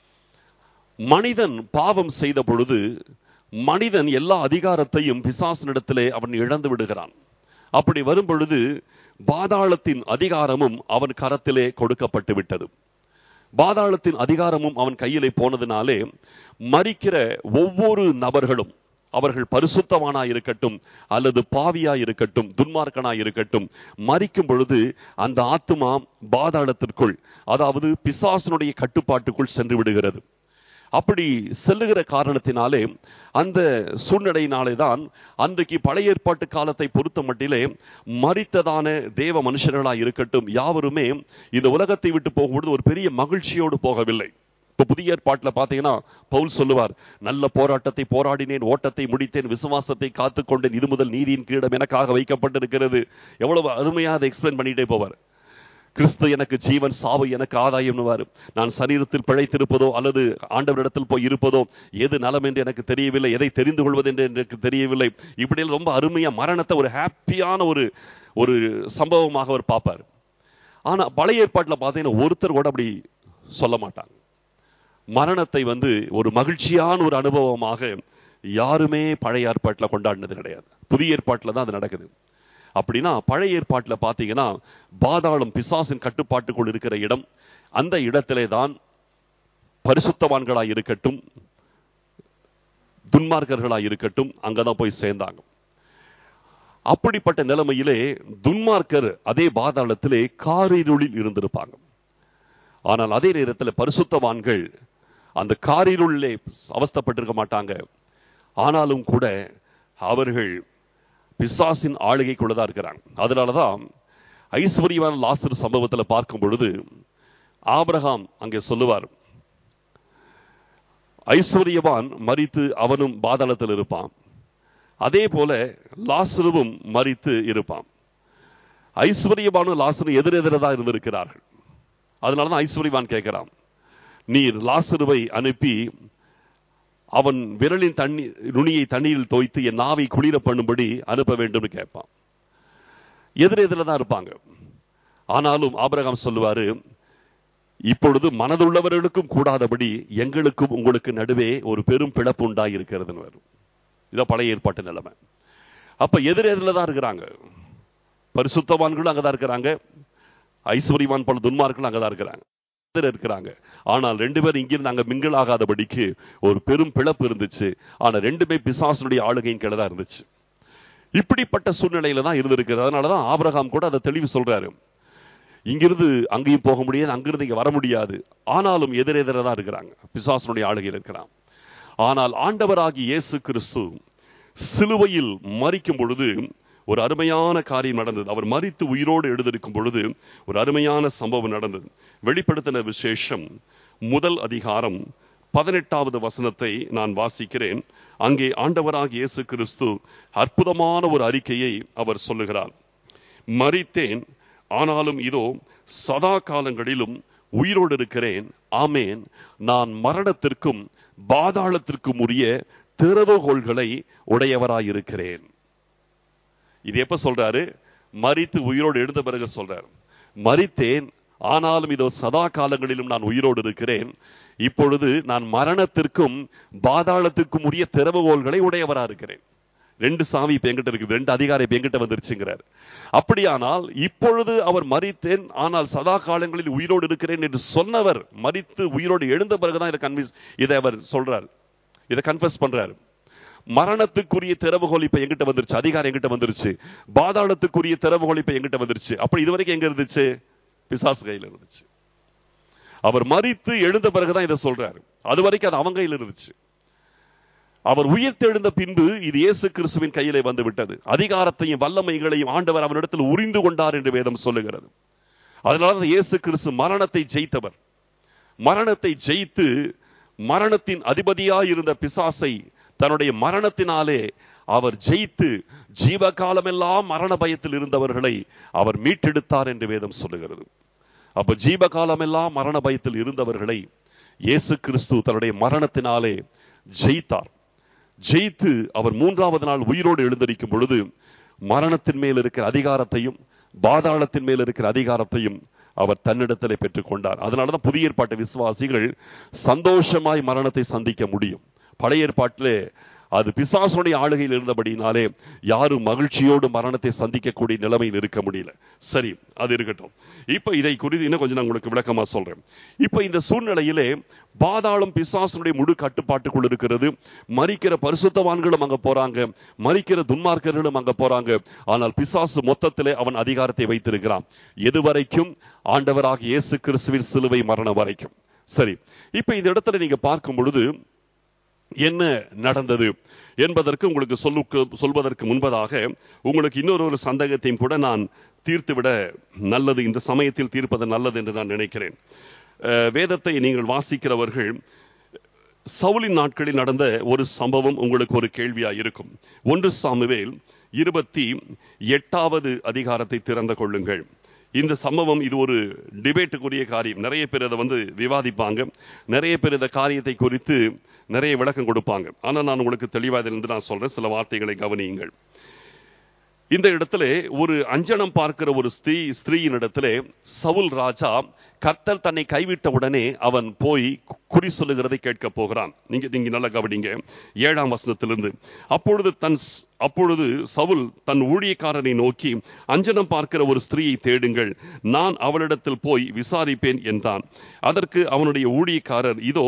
A: மனிதன் பாவம் செய்த பொழுது மனிதன் எல்லா அதிகாரத்தையும் பிசாசனிடத்திலே அவன் இழந்து விடுகிறான் அப்படி வரும் பொழுது பாதாளத்தின் அதிகாரமும் அவன் கரத்திலே கொடுக்கப்பட்டு விட்டது பாதாளத்தின் அதிகாரமும் அவன் கையிலே போனதினாலே மறிக்கிற ஒவ்வொரு நபர்களும் அவர்கள் பரிசுத்தவானா இருக்கட்டும் அல்லது பாவியா இருக்கட்டும் துன்மார்க்கனா இருக்கட்டும் மறிக்கும் பொழுது அந்த ஆத்மா பாதாளத்திற்குள் அதாவது பிசாசனுடைய கட்டுப்பாட்டுக்குள் சென்று விடுகிறது அப்படி செல்லுகிற காரணத்தினாலே அந்த சூழ்நிலையினாலே தான் அன்றைக்கு பழைய ஏற்பாட்டு காலத்தை பொறுத்த மட்டிலே மறித்ததான தேவ மனுஷர்களா இருக்கட்டும் யாவருமே இந்த உலகத்தை விட்டு போகும்பொழுது ஒரு பெரிய மகிழ்ச்சியோடு போகவில்லை இப்ப புதிய ஏற்பாட்டில் பாத்தீங்கன்னா பவுல் சொல்லுவார் நல்ல போராட்டத்தை போராடினேன் ஓட்டத்தை முடித்தேன் விசுவாசத்தை காத்துக்கொண்டேன் இது முதல் நீதியின் கிரீடம் எனக்காக வைக்கப்பட்டிருக்கிறது எவ்வளவு அருமையா அதை எக்ஸ்பிளைன் பண்ணிட்டே போவார் கிறிஸ்து எனக்கு ஜீவன் சாவு எனக்கு ஆதாயம் நான் சரீரத்தில் பிழைத்திருப்பதோ அல்லது ஆண்டவரிடத்தில் போய் இருப்பதோ எது நலம் என்று எனக்கு தெரியவில்லை எதை தெரிந்து கொள்வது என்று எனக்கு தெரியவில்லை இப்படி ரொம்ப அருமையா மரணத்தை ஒரு ஹாப்பியான ஒரு ஒரு சம்பவமாக அவர் பார்ப்பார் ஆனா பழைய ஏற்பாட்டில் பார்த்தீங்கன்னா ஒருத்தர் கூட அப்படி சொல்ல மாட்டாங்க மரணத்தை வந்து ஒரு மகிழ்ச்சியான ஒரு அனுபவமாக யாருமே பழைய ஏற்பாட்டில் கொண்டாடினது கிடையாது புதிய ஏற்பாட்டில் தான் அது நடக்குது அப்படின்னா பழைய ஏற்பாட்டில் பார்த்தீங்கன்னா பாதாளம் பிசாசின் கட்டுப்பாட்டுக்குள் இருக்கிற இடம் அந்த இடத்திலே தான் பரிசுத்தவான்களாய் இருக்கட்டும் துன்மார்க்கர்களாய் இருக்கட்டும் அங்கதான் போய் சேர்ந்தாங்க அப்படிப்பட்ட நிலைமையிலே துன்மார்க்கர் அதே பாதாளத்திலே காரிருளில் இருந்திருப்பாங்க ஆனால் அதே நேரத்தில் பரிசுத்தவான்கள் அந்த காரிருளிலே அவஸ்தப்பட்டிருக்க மாட்டாங்க ஆனாலும் கூட அவர்கள் பிசாசின் ஆளுகைக்குள்ளதான் இருக்கிறாங்க அதனாலதான் ஐஸ்வர்யவான் லாசர் சம்பவத்தில் பார்க்கும் பொழுது ஆபிரகாம் அங்கே சொல்லுவார் ஐஸ்வர்யவான் மறித்து அவனும் பாதாளத்தில் இருப்பான் அதே போல லாசருவும் மறித்து இருப்பான் ஐஸ்வர்யவானும் லாசரும் எதிரெதிரதான் இருந்திருக்கிறார்கள் அதனாலதான் ஐஸ்வர்யவான் கேட்கிறான் நீர் லாசருவை அனுப்பி அவன் விரலின் தண்ணி நுனியை தண்ணீரில் தோய்த்து என் நாவை குளிர பண்ணும்படி அனுப்ப வேண்டும்னு கேட்பான் எதிரெதிர தான் இருப்பாங்க ஆனாலும் ஆபிரகாம் சொல்லுவாரு இப்பொழுது மனதுள்ளவர்களுக்கும் கூடாதபடி எங்களுக்கும் உங்களுக்கு நடுவே ஒரு பெரும் பிளப்பு உண்டாகி இருக்கிறதுன்னு வரும் இதான் பழைய ஏற்பாட்டு நிலைமை அப்ப எதிரெதிரில் தான் இருக்கிறாங்க பரிசுத்தவான்களும் அங்கதான் இருக்கிறாங்க ஐஸ்வர்யவான் பல துன்மார்களும் அங்கதான் இருக்கிறாங்க எதிர இருக்கிறாங்க ஆனால் ரெண்டு பேரும் இங்கிருந்து அங்க மிங்கிள் ஆகாதபடிக்கு ஒரு பெரும் பிளப்பு இருந்துச்சு ஆனா ரெண்டுமே பிசாசனுடைய ஆளுகையின் கீழே தான் இருந்துச்சு இப்படிப்பட்ட சூழ்நிலையில தான் இருந்திருக்கிறது அதனாலதான் ஆபிரகாம் கூட அதை தெளிவு சொல்றாரு இங்கிருந்து அங்கேயும் போக முடியாது அங்கிருந்து இங்க வர முடியாது ஆனாலும் எதிரெதிர தான் இருக்கிறாங்க பிசாசனுடைய ஆளுகையில் இருக்கிறான் ஆனால் ஆண்டவராகி இயேசு கிறிஸ்து சிலுவையில் மறிக்கும் பொழுது ஒரு அருமையான காரியம் நடந்தது அவர் மறித்து உயிரோடு எழுதிருக்கும் பொழுது ஒரு அருமையான சம்பவம் நடந்தது வெளிப்படுத்தின விசேஷம் முதல் அதிகாரம் பதினெட்டாவது வசனத்தை நான் வாசிக்கிறேன் அங்கே ஆண்டவராக இயேசு கிறிஸ்து அற்புதமான ஒரு அறிக்கையை அவர் சொல்லுகிறார் மறித்தேன் ஆனாலும் இதோ சதா காலங்களிலும் உயிரோடு இருக்கிறேன் ஆமேன் நான் மரணத்திற்கும் பாதாளத்திற்கும் உரிய திறவுகோள்களை உடையவராயிருக்கிறேன் இது எப்ப சொல்றாரு மறித்து உயிரோடு எழுந்த பிறகு சொல்றார் மறித்தேன் ஆனாலும் இதோ சதா காலங்களிலும் நான் உயிரோடு இருக்கிறேன் இப்பொழுது நான் மரணத்திற்கும் பாதாளத்திற்கும் உரிய திறவுகோள்களை உடையவரா இருக்கிறேன் ரெண்டு சாவி இப்ப எங்கிட்ட இருக்குது ரெண்டு அதிகாரம் இப்ப எங்கிட்ட வந்துருச்சுங்கிறார் அப்படியானால் இப்பொழுது அவர் மறித்தேன் ஆனால் சதா காலங்களில் உயிரோடு இருக்கிறேன் என்று சொன்னவர் மறித்து உயிரோடு எழுந்த பிறகுதான் இதை கன்வின்ஸ் இதை அவர் சொல்றார் இதை கன்ஃபஸ் பண்றாரு மரணத்துக்குரிய திறவுகோல் இப்ப எங்கிட்ட வந்துருச்சு அதிகாரம் எங்கிட்ட வந்துருச்சு பாதாளத்துக்குரிய திறவுகோல் இப்ப எங்கிட்ட வந்துருச்சு அப்படி இதுவரைக்கும் எங்க இருந்துச்சு பிசாசு கையில இருந்துச்சு அவர் மறித்து எழுந்த பிறகுதான் இதை சொல்றாரு அது வரைக்கும் அது அவங்க கையில் இருந்துச்சு அவர் உயிர்த்தெழுந்த பின்பு இது இயேசு கிறிஸ்துவின் கையிலே வந்து விட்டது அதிகாரத்தையும் வல்லமைகளையும் ஆண்டவர் அவனிடத்தில் உறிந்து கொண்டார் என்று வேதம் சொல்லுகிறது அதனால இயேசு கிறிஸ்து மரணத்தை ஜெயித்தவர் மரணத்தை ஜெயித்து மரணத்தின் அதிபதியாய் இருந்த பிசாசை தன்னுடைய மரணத்தினாலே அவர் ஜெயித்து ஜீவகாலமெல்லாம் மரண பயத்தில் இருந்தவர்களை அவர் மீட்டெடுத்தார் என்று வேதம் சொல்லுகிறது அப்ப ஜீவகாலமெல்லாம் மரண பயத்தில் இருந்தவர்களை இயேசு கிறிஸ்து தன்னுடைய மரணத்தினாலே ஜெயித்தார் ஜெயித்து அவர் மூன்றாவது நாள் உயிரோடு எழுந்தரிக்கும் பொழுது மரணத்தின் மேல் இருக்கிற அதிகாரத்தையும் பாதாளத்தின் மேல் இருக்கிற அதிகாரத்தையும் அவர் தன்னிடத்திலே பெற்றுக்கொண்டார் அதனாலதான் புதிய ஏற்பாட்டு விசுவாசிகள் சந்தோஷமாய் மரணத்தை சந்திக்க முடியும் பழைய ஏற்பாட்டிலே அது பிசாசுடைய ஆளுகையில் இருந்தபடினாலே யாரும் மகிழ்ச்சியோடு மரணத்தை சந்திக்கக்கூடிய நிலைமையில் இருக்க முடியல சரி அது இருக்கட்டும் இப்ப இதை குறித்து இன்னும் கொஞ்சம் நான் உங்களுக்கு விளக்கமா சொல்றேன் இப்ப இந்த சூழ்நிலையிலே பாதாளம் பிசாசுடைய முழு கட்டுப்பாட்டுக்குள் இருக்கிறது மறிக்கிற பரிசுத்தவான்களும் அங்க போறாங்க மறிக்கிற துன்மார்க்கர்களும் அங்க போறாங்க ஆனால் பிசாசு மொத்தத்திலே அவன் அதிகாரத்தை வைத்திருக்கிறான் எதுவரைக்கும் ஆண்டவராக இயேசு கிறிஸ்துவின் சிலுவை மரணம் வரைக்கும் சரி இப்ப இந்த இடத்துல நீங்க பார்க்கும் பொழுது என்ன நடந்தது என்பதற்கு உங்களுக்கு சொல்லு சொல்வதற்கு முன்பதாக உங்களுக்கு இன்னொரு ஒரு சந்தேகத்தையும் கூட நான் தீர்த்துவிட நல்லது இந்த சமயத்தில் தீர்ப்பது நல்லது என்று நான் நினைக்கிறேன் வேதத்தை நீங்கள் வாசிக்கிறவர்கள் சவுலின் நாட்களில் நடந்த ஒரு சம்பவம் உங்களுக்கு ஒரு கேள்வியா இருக்கும் ஒன்று சாமுவேல் இருபத்தி எட்டாவது அதிகாரத்தை திறந்து கொள்ளுங்கள் இந்த சம்பவம் இது ஒரு டிபேட்டுக்குரிய காரியம் நிறைய பேர் அதை வந்து விவாதிப்பாங்க நிறைய பேர் இந்த காரியத்தை குறித்து நிறைய விளக்கம் கொடுப்பாங்க ஆனால் நான் உங்களுக்கு தெளிவாக இருந்து நான் சொல்றேன் சில வார்த்தைகளை கவனியுங்கள் இந்த இடத்துல ஒரு அஞ்சனம் பார்க்கிற ஒரு ஸ்திரீ ஸ்திரீயின் இடத்துல சவுல் ராஜா கர்த்தர் தன்னை கைவிட்ட உடனே அவன் போய் குறி சொல்லுகிறதை கேட்க போகிறான் நீங்க நீங்க நல்லா கவனிங்க ஏழாம் வசனத்திலிருந்து அப்பொழுது தன் அப்பொழுது சவுல் தன் ஊழியக்காரனை நோக்கி அஞ்சனம் பார்க்கிற ஒரு ஸ்திரீயை தேடுங்கள் நான் அவளிடத்தில் போய் விசாரிப்பேன் என்றான் அதற்கு அவனுடைய ஊழியக்காரர் இதோ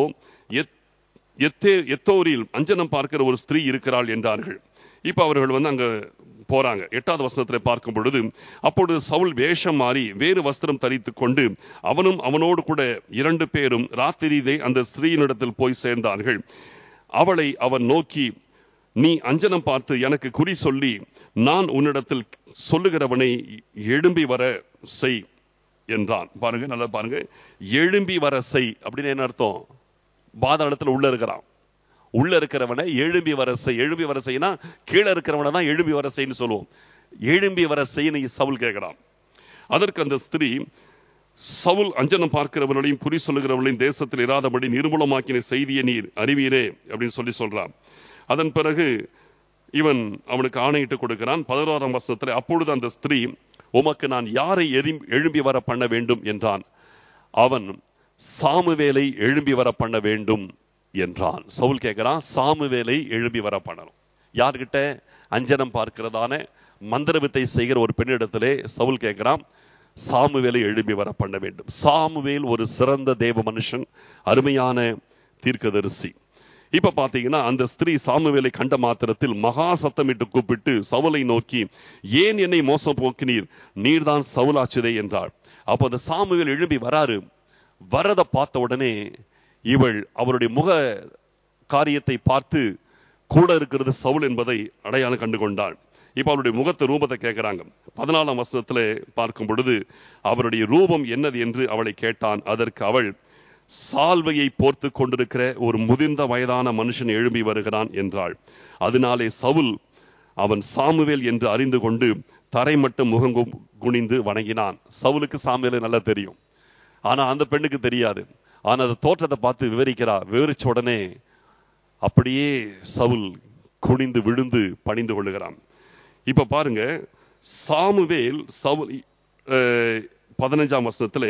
A: எத்தே எத்தோரில் அஞ்சனம் பார்க்கிற ஒரு ஸ்திரீ இருக்கிறாள் என்றார்கள் இப்ப அவர்கள் வந்து அங்க போறாங்க எட்டாவது வசனத்துல பார்க்கும் பொழுது அப்பொழுது சவுல் வேஷம் மாறி வேறு வஸ்திரம் தரித்து கொண்டு அவனும் அவனோடு கூட இரண்டு பேரும் ராத்திரியிலே அந்த ஸ்திரீயினிடத்தில் போய் சேர்ந்தார்கள் அவளை அவன் நோக்கி நீ அஞ்சனம் பார்த்து எனக்கு குறி சொல்லி நான் உன்னிடத்தில் சொல்லுகிறவனை எழும்பி வர செய் என்றான் பாருங்க நல்லா பாருங்க எழும்பி வர செய் அப்படின்னு என்ன அர்த்தம் பாதாளத்துல உள்ள இருக்கிறான் உள்ள இருக்கிறவனை எழும்பி வர செய் எழும்பி வர செய்யினா கீழே இருக்கிறவனை தான் எழும்பி வர செய்ன்னு சொல்லுவோம் எழும்பி வர செய்யு சவுல் கேட்கிறான் அதற்கு அந்த ஸ்திரீ சவுல் அஞ்சனம் பார்க்கிறவர்களையும் குறி சொல்லுகிறவர்களையும் தேசத்தில் இராதபடி நிர்மூலமாக்கின செய்தியை நீர் அறிவீரே அப்படின்னு சொல்லி சொல்றான் அதன் பிறகு இவன் அவனுக்கு ஆணையிட்டு கொடுக்கிறான் பதினோராம் வருஷத்துல அப்பொழுது அந்த ஸ்திரீ உமக்கு நான் யாரை எரி- எழும்பி வர பண்ண வேண்டும் என்றான் அவன் சாமுவேலை எழும்பி வர பண்ண வேண்டும் என்றான் சவுல் கேட்கிறான் சாமுவேலை எழும்பி வர பண்ணணும் யார்கிட்ட அஞ்சனம் பார்க்கிறதான மந்திரவித்தை செய்கிற ஒரு பெண்ணிடத்திலே சவுல் கேட்கிறான் சாமுவேலை எழும்பி வர பண்ண வேண்டும் சாமுவேல் ஒரு சிறந்த தேவ மனுஷன் அருமையான தீர்க்கதரிசி இப்ப பாத்தீங்கன்னா அந்த ஸ்திரீ சாமுவேலை கண்ட மாத்திரத்தில் மகா சத்தமிட்டு கூப்பிட்டு சவுலை நோக்கி ஏன் என்னை மோசம் போக்கினீர் நீர்தான் சவுலாச்சுதே என்றாள் அப்போ அந்த சாமுவேல் எழும்பி வராரு வரத பார்த்த உடனே இவள் அவருடைய முக காரியத்தை பார்த்து கூட இருக்கிறது சவுல் என்பதை அடையாளம் கண்டு கொண்டாள் இப்ப அவருடைய முகத்தை ரூபத்தை கேட்கிறாங்க பதினாலாம் வருஷத்துல பார்க்கும் பொழுது அவருடைய ரூபம் என்னது என்று அவளை கேட்டான் அதற்கு அவள் சால்வையை போர்த்து கொண்டிருக்கிற ஒரு முதிர்ந்த வயதான மனுஷன் எழும்பி வருகிறான் என்றாள் அதனாலே சவுல் அவன் சாமுவேல் என்று அறிந்து கொண்டு தரை மட்டும் முகங்கும் குனிந்து வணங்கினான் சவுலுக்கு சாமுவேலை நல்லா தெரியும் ஆனா அந்த பெண்ணுக்கு தெரியாது ஆனா அந்த தோற்றத்தை பார்த்து விவரிக்கிறா விவரிச்ச உடனே அப்படியே சவுல் குனிந்து விழுந்து பணிந்து கொள்ளுகிறான் இப்ப பாருங்க சாமுவேல் சவுல் அஹ், பதினஞ்சாம் வருஷத்துல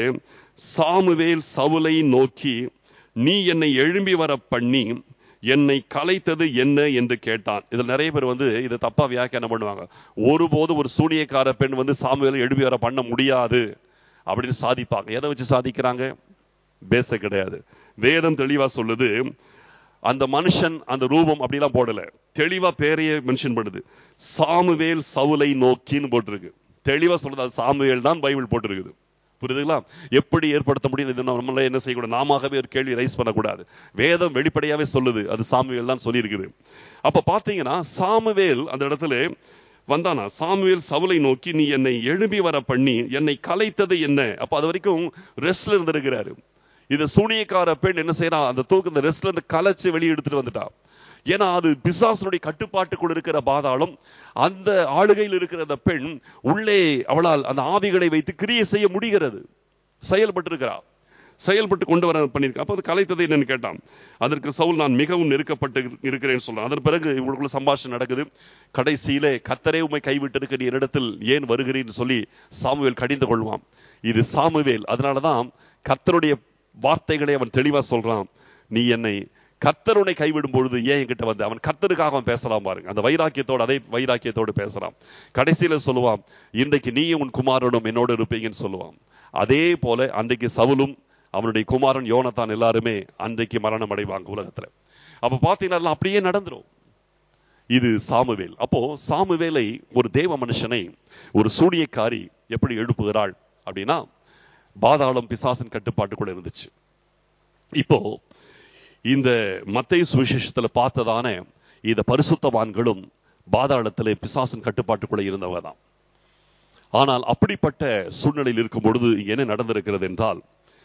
A: சாமுவேல் சவுலை நோக்கி நீ என்னை எழும்பி வர பண்ணி என்னை கலைத்தது என்ன என்று கேட்டான் இதுல நிறைய பேர் வந்து இதை தப்பா வியாக்கியானம் பண்ணுவாங்க ஒருபோது ஒரு சூனியக்கார பெண் வந்து சாமுவேலை எழும்பி வர பண்ண முடியாது அப்படின்னு சாதிப்பாங்க எதை வச்சு சாதிக்கிறாங்க பேச கிடையாது வேதம் தெளிவா சொல்லுது அந்த மனுஷன் அந்த ரூபம் அப்படிலாம் போடல தெளிவா பேரையே மென்ஷன் பண்ணுது சாமுவேல் சவுலை நோக்கின்னு போட்டிருக்கு தெளிவா சொல்லுது அது சாமுவேல் தான் பைபிள் போட்டிருக்குது புரியுதுங்களா எப்படி ஏற்படுத்த முடியும் இது நம்மள என்ன செய்யக்கூடாது நாமவே ஒரு கேள்வி ரைஸ் பண்ணக்கூடாது வேதம் வெளிப்படையாவே சொல்லுது அது சாமுவேல் தான் சொல்லியிருக்குது அப்ப பாத்தீங்கன்னா சாமுவேல் அந்த இடத்துல வந்தானா சாமுவேல் சவுலை நோக்கி நீ என்னை எழும்பி வர பண்ணி என்னை கலைத்தது என்ன அப்ப அது வரைக்கும் ரெஸ்ட்ல இருந்திருக்கிறாரு இது சூனியக்கார பெண் என்ன செய்யறான் அந்த தூக்கு இந்த ரெஸ்ட்ல இருந்து கலைச்சு வெளியே எடுத்துட்டு வந்துட்டா ஏன்னா அது பிசாசனுடைய கட்டுப்பாட்டுக்குள் இருக்கிற பாதாளம் அந்த ஆளுகையில் இருக்கிற அந்த பெண் உள்ளே அவளால் அந்த ஆவிகளை வைத்து கிரியை செய்ய முடிகிறது செயல்பட்டு இருக்கிறா செயல்பட்டு கொண்டு வர பண்ணியிருக்கா அப்போ அது கலைத்தது என்னன்னு கேட்டான் அதற்கு சவுல் நான் மிகவும் நெருக்கப்பட்டு இருக்கிறேன்னு சொல்றான் அதன் பிறகு இவங்களுக்குள்ள சம்பாஷணை நடக்குது கடைசியிலே கத்தரே உமை கைவிட்டிருக்க நீ என்னிடத்தில் ஏன் வருகிறேன்னு சொல்லி சாமுவேல் கடிந்து கொள்வான் இது சாமுவேல் அதனாலதான் கர்த்தருடைய வார்த்தைகளை அவன் தெளிவா சொல்றான் நீ என்னை கர்த்தருனை கைவிடும் பொழுது ஏன் என்கிட்ட வந்து அவன் கர்த்தருக்காக அவன் பேசலாம் பாருங்க அந்த வைராக்கியத்தோடு அதே வைராக்கியத்தோடு பேசலாம் கடைசியில சொல்லுவான் இன்றைக்கு நீயும் உன் குமாரனும் என்னோடு இருப்பீங்கன்னு சொல்லுவான் அதே போல அன்றைக்கு சவுலும் அவனுடைய குமாரன் யோனத்தான் எல்லாருமே அன்றைக்கு மரணம் அடைவாங்க உலகத்துல அப்ப பாத்தீங்கன்னா எல்லாம் அப்படியே நடந்துரும் இது சாமுவேல் அப்போ சாமுவேலை ஒரு தேவ மனுஷனை ஒரு சூனியக்காரி எப்படி எழுப்புகிறாள் அப்படின்னா பாதாளம் பிசாசின் கட்டுப்பாட்டுக்குள்ள இருந்துச்சு இப்போ இந்த மத்திய சுவிசேஷத்துல பார்த்ததான இந்த பரிசுத்தவான்களும் பாதாளத்திலே பிசாசின் கட்டுப்பாட்டுக்குள்ள இருந்தவங்க தான் ஆனால் அப்படிப்பட்ட சூழ்நிலையில் இருக்கும் பொழுது இங்க என்ன நடந்திருக்கிறது என்றால்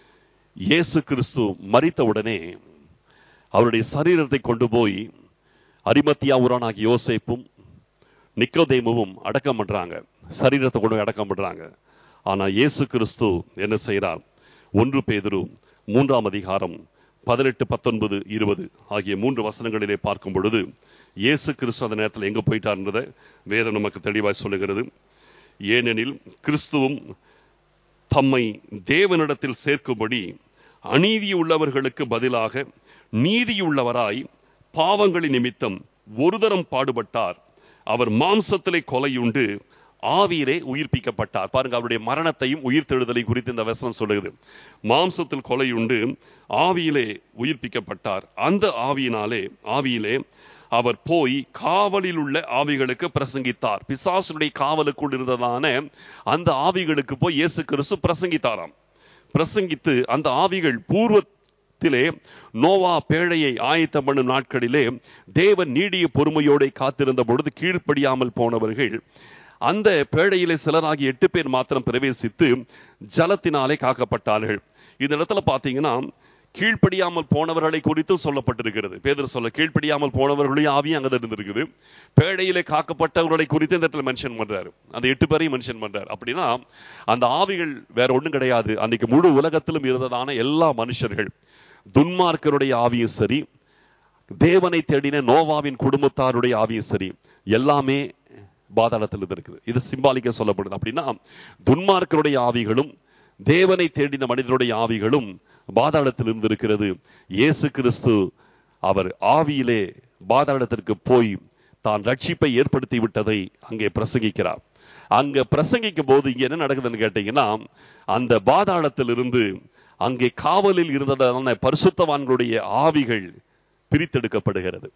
A: இயேசு கிறிஸ்து மரித்த உடனே அவருடைய சரீரத்தை கொண்டு போய் அரிமத்தியா ஊரானாகிய யோசேப்பும் நிக்கோதேமுவும் அடக்கம் பண்றாங்க சரீரத்தை கொண்டு போய் அடக்கம் பண்றாங்க ஆனா இயேசு கிறிஸ்து என்ன செய்கிறார் ஒன்று பேதுரு மூன்றாம் அதிகாரம் பதினெட்டு பத்தொன்பது இருபது ஆகிய மூன்று வசனங்களிலே பார்க்கும் பொழுது இயேசு கிறிஸ்து அந்த நேரத்தில் எங்க போயிட்டார்ன்றதை வேதம் நமக்கு தெளிவாய் சொல்லுகிறது ஏனெனில் கிறிஸ்துவும் தம்மை தேவனிடத்தில் சேர்க்கும்படி அநீதியுள்ளவர்களுக்கு பதிலாக நீதியுள்ளவராய் பாவங்களின் நிமித்தம் ஒரு தரம் பாடுபட்டார் அவர் மாம்சத்திலே கொலையுண்டு ஆவியிலே உயிர்ப்பிக்கப்பட்டார் பாருங்க அவருடைய மரணத்தையும் உயிர்த்தெழுதலை குறித்து இந்த வசனம் சொல்லுகிறது மாம்சத்தில் கொலையுண்டு ஆவியிலே உயிர்ப்பிக்கப்பட்டார் அந்த ஆவியினாலே ஆவியிலே அவர் போய் காவலில் உள்ள ஆவிகளுக்கு பிரசங்கித்தார் பிசாசுடைய காவலுக்குள் இருந்ததான அந்த ஆவிகளுக்கு போய் இயேசு கிறிஸ்து பிரசங்கித்தாராம் பிரசங்கித்து அந்த ஆவிகள் பூர்வத்திலே நோவா பேழையை ஆயத்தம் பண்ணும் நாட்களிலே தேவன் நீடிய பொறுமையோட காத்திருந்த பொழுது கீழ்ப்படியாமல் போனவர்கள் அந்த பேழையிலே சிலராகி எட்டு பேர் மாத்திரம் பிரவேசித்து ஜலத்தினாலே காக்கப்பட்டார்கள் இந்த இடத்துல பாத்தீங்கன்னா கீழ்ப்படியாமல் போனவர்களை குறித்து சொல்லப்பட்டிருக்கிறது பேதர் சொல்ல கீழ்ப்படியாமல் போனவர்களையும் ஆவியும் அங்கே இருந்திருக்குது பேடையிலே காக்கப்பட்டவர்களை குறித்து இந்த இடத்துல மென்ஷன் பண்றாரு அந்த எட்டு பேரையும் மென்ஷன் பண்றாரு அப்படின்னா அந்த ஆவிகள் வேற ஒண்ணும் கிடையாது அன்னைக்கு முழு உலகத்திலும் இருந்ததான எல்லா மனுஷர்கள் துன்மார்க்கருடைய ஆவியும் சரி தேவனை தேடின நோவாவின் குடும்பத்தாருடைய ஆவியும் சரி எல்லாமே பாதாளத்தில் இருக்குது இது சிம்பாலிக்க சொல்லப்படுது அப்படின்னா துன்மார்க்கருடைய ஆவிகளும் தேவனை தேடின மனிதனுடைய ஆவிகளும் பாதாளத்தில் இருந்திருக்கிறது இயேசு கிறிஸ்து அவர் ஆவியிலே பாதாளத்திற்கு போய் தான் ரட்சிப்பை ஏற்படுத்தி விட்டதை அங்கே பிரசங்கிக்கிறார் அங்க பிரசங்கிக்கும் போது இங்க என்ன நடக்குதுன்னு கேட்டீங்கன்னா அந்த பாதாளத்திலிருந்து அங்கே காவலில் இருந்ததான பரிசுத்தவான்களுடைய ஆவிகள் பிரித்தெடுக்கப்படுகிறது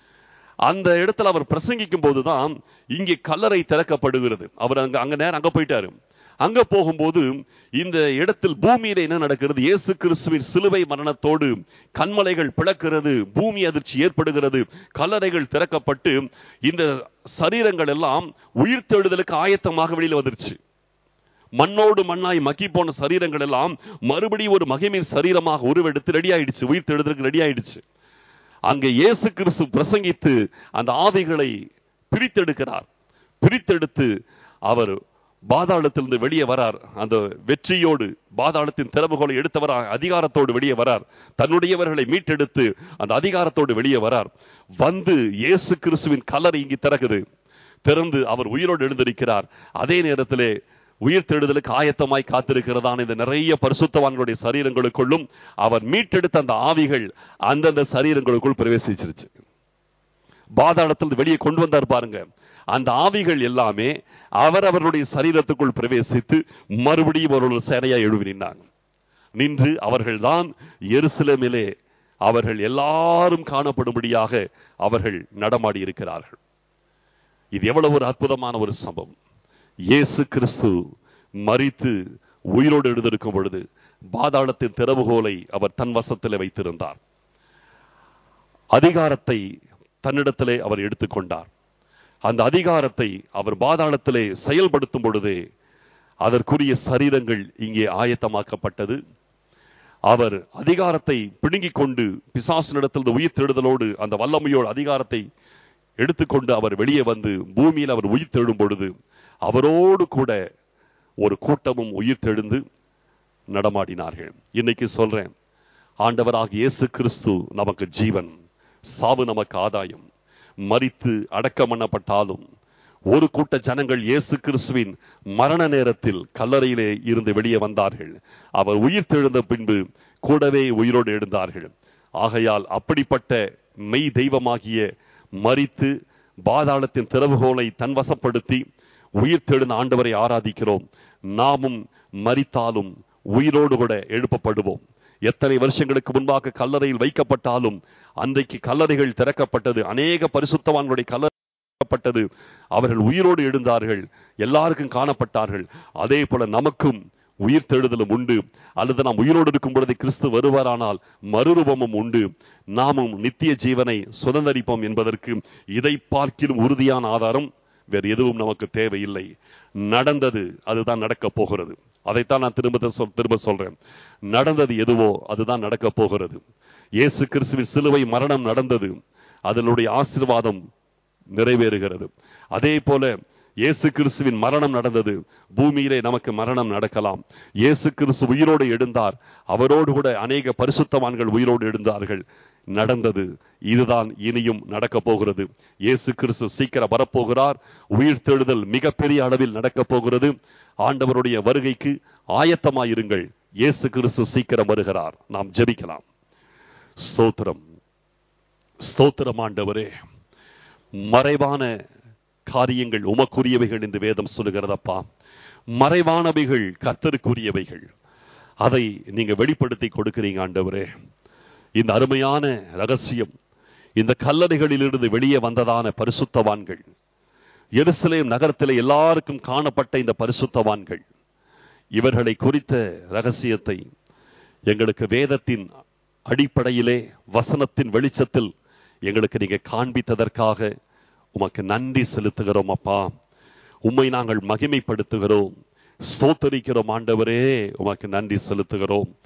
A: அந்த இடத்துல அவர் பிரசங்கிக்கும் போதுதான் இங்கே கல்லறை திறக்கப்படுகிறது அவர் அங்க அங்க நேரம் அங்க போயிட்டாரு அங்க போகும்போது இந்த இடத்தில் பூமியில என்ன நடக்கிறது இயேசு கிறிஸ்துவின் சிலுவை மரணத்தோடு கண்மலைகள் பிளக்கிறது பூமி அதிர்ச்சி ஏற்படுகிறது கல்லறைகள் திறக்கப்பட்டு இந்த சரீரங்கள் எல்லாம் உயிர்த்தெழுதலுக்கு ஆயத்தமாக வெளியில வந்துருச்சு மண்ணோடு மண்ணாய் மக்கி போன சரீரங்கள் எல்லாம் மறுபடியும் ஒரு மகிமை சரீரமாக உருவெடுத்து ரெடி ஆயிடுச்சு உயிர் தெழுதலுக்கு ரெடி ஆயிடுச்சு அங்கே இயேசு கிறிஸ்து பிரசங்கித்து அந்த ஆவிகளை பிரித்தெடுக்கிறார் பிரித்தெடுத்து அவர் பாதாளத்திலிருந்து வெளியே வரார் அந்த வெற்றியோடு பாதாளத்தின் திறவுகோலை எடுத்தவர் அதிகாரத்தோடு வெளியே வரார் தன்னுடையவர்களை மீட்டெடுத்து அந்த அதிகாரத்தோடு வெளியே வரார் வந்து இயேசு கிறிஸ்துவின் கலர் இங்கு திறகுது திறந்து அவர் உயிரோடு எழுந்திருக்கிறார் அதே நேரத்திலே உயிர் தெழுதலுக்கு ஆயத்தமாய் காத்திருக்கிறதான இந்த நிறைய பரிசுத்தவான்களுடைய சரீரங்களுக்குள்ளும் அவர் மீட்டெடுத்த அந்த ஆவிகள் அந்தந்த சரீரங்களுக்குள் பிரவேசிச்சிருச்சு பாதாளத்தில் வெளியே கொண்டு வந்தார் பாருங்க அந்த ஆவிகள் எல்லாமே அவர் அவர்களுடைய சரீரத்துக்குள் பிரவேசித்து மறுபடியும் அவர்கள் சேனையா எழுவி நின்றாங்க நின்று அவர்கள்தான் எருசலேமிலே அவர்கள் எல்லாரும் காணப்படும்படியாக அவர்கள் நடமாடி இருக்கிறார்கள் இது எவ்வளவு ஒரு அற்புதமான ஒரு சம்பவம் இயேசு கிறிஸ்து மறித்து உயிரோடு எழுதிருக்கும் பொழுது பாதாளத்தின் திறவுகோலை அவர் தன் வசத்திலே வைத்திருந்தார் அதிகாரத்தை தன்னிடத்திலே அவர் எடுத்துக்கொண்டார் அந்த அதிகாரத்தை அவர் பாதாளத்திலே செயல்படுத்தும் பொழுதே அதற்குரிய சரீரங்கள் இங்கே ஆயத்தமாக்கப்பட்டது அவர் அதிகாரத்தை பிடுங்கிக் கொண்டு பிசாசினிடத்தில் உயிர் தேடுதலோடு அந்த வல்லமையோடு அதிகாரத்தை எடுத்துக்கொண்டு அவர் வெளியே வந்து பூமியில் அவர் உயிர் தேடும் பொழுது அவரோடு கூட ஒரு கூட்டமும் உயிர் தெழுந்து நடமாடினார்கள் இன்னைக்கு சொல்றேன் ஆண்டவராக இயேசு கிறிஸ்து நமக்கு ஜீவன் சாவு நமக்கு ஆதாயம் மறித்து அடக்கம் பண்ணப்பட்டாலும் ஒரு கூட்ட ஜனங்கள் இயேசு கிறிஸ்துவின் மரண நேரத்தில் கல்லறையிலே இருந்து வெளியே வந்தார்கள் அவர் உயிர் தெழுந்த பின்பு கூடவே உயிரோடு எழுந்தார்கள் ஆகையால் அப்படிப்பட்ட மெய் தெய்வமாகிய மறித்து பாதாளத்தின் திறவுகோலை தன் வசப்படுத்தி உயிர் தெழுந்த ஆண்டவரை ஆராதிக்கிறோம் நாமும் மறித்தாலும் உயிரோடு கூட எழுப்பப்படுவோம் எத்தனை வருஷங்களுக்கு முன்பாக கல்லறையில் வைக்கப்பட்டாலும் அன்றைக்கு கல்லறைகள் திறக்கப்பட்டது அநேக பரிசுத்தவான்களுடைய கல்லறைப்பட்டது அவர்கள் உயிரோடு எழுந்தார்கள் எல்லாருக்கும் காணப்பட்டார்கள் அதே போல நமக்கும் உயிர் தெழுதலும் உண்டு அல்லது நாம் உயிரோடு இருக்கும் பொழுது கிறிஸ்து வருவாரானால் மறுரூபமும் உண்டு நாமும் நித்திய ஜீவனை சுதந்திரிப்போம் என்பதற்கு இதை பார்க்கிலும் உறுதியான ஆதாரம் வேறு எதுவும் நமக்கு தேவையில்லை நடந்தது அதுதான் நடக்க போகிறது அதைத்தான் நான் திரும்ப சொல் திரும்ப சொல்றேன் நடந்தது எதுவோ அதுதான் நடக்க போகிறது இயேசு கிறிஸ்துவின் சிலுவை மரணம் நடந்தது அதனுடைய ஆசிர்வாதம் நிறைவேறுகிறது அதே போல இயேசு கிறிஸ்துவின் மரணம் நடந்தது பூமியிலே நமக்கு மரணம் நடக்கலாம் இயேசு கிறிஸ்து உயிரோடு எழுந்தார் அவரோடு கூட அநேக பரிசுத்தவான்கள் உயிரோடு எழுந்தார்கள் நடந்தது இதுதான் இனியும் நடக்க போகிறது இயேசு கிறிஸ்து சீக்கிரம் வரப்போகிறார் உயிர் தெழுதல் மிகப்பெரிய அளவில் நடக்க போகிறது ஆண்டவருடைய வருகைக்கு ஆயத்தமாயிருங்கள் இயேசு கிறிஸ்து சீக்கிரம் வருகிறார் நாம் ஜெபிக்கலாம் ஸ்தோத்திரம் ஸ்தோத்திரம் ஆண்டவரே மறைவான காரியங்கள் உமக்குரியவைகள் என்று வேதம் சொல்லுகிறதப்பா மறைவானவைகள் கர்த்தருக்குரியவைகள் அதை நீங்க வெளிப்படுத்தி கொடுக்கிறீங்க ஆண்டவரே இந்த அருமையான ரகசியம் இந்த கல்லறைகளிலிருந்து வெளியே வந்ததான பரிசுத்தவான்கள் எருசலேம் நகரத்திலே எல்லாருக்கும் காணப்பட்ட இந்த பரிசுத்தவான்கள் இவர்களை குறித்த ரகசியத்தை எங்களுக்கு வேதத்தின் அடிப்படையிலே வசனத்தின் வெளிச்சத்தில் எங்களுக்கு நீங்க காண்பித்ததற்காக உமக்கு நன்றி செலுத்துகிறோம் அப்பா உம்மை நாங்கள் மகிமைப்படுத்துகிறோம் ஸ்தோத்தரிக்கிறோம் ஆண்டவரே உமக்கு நன்றி செலுத்துகிறோம்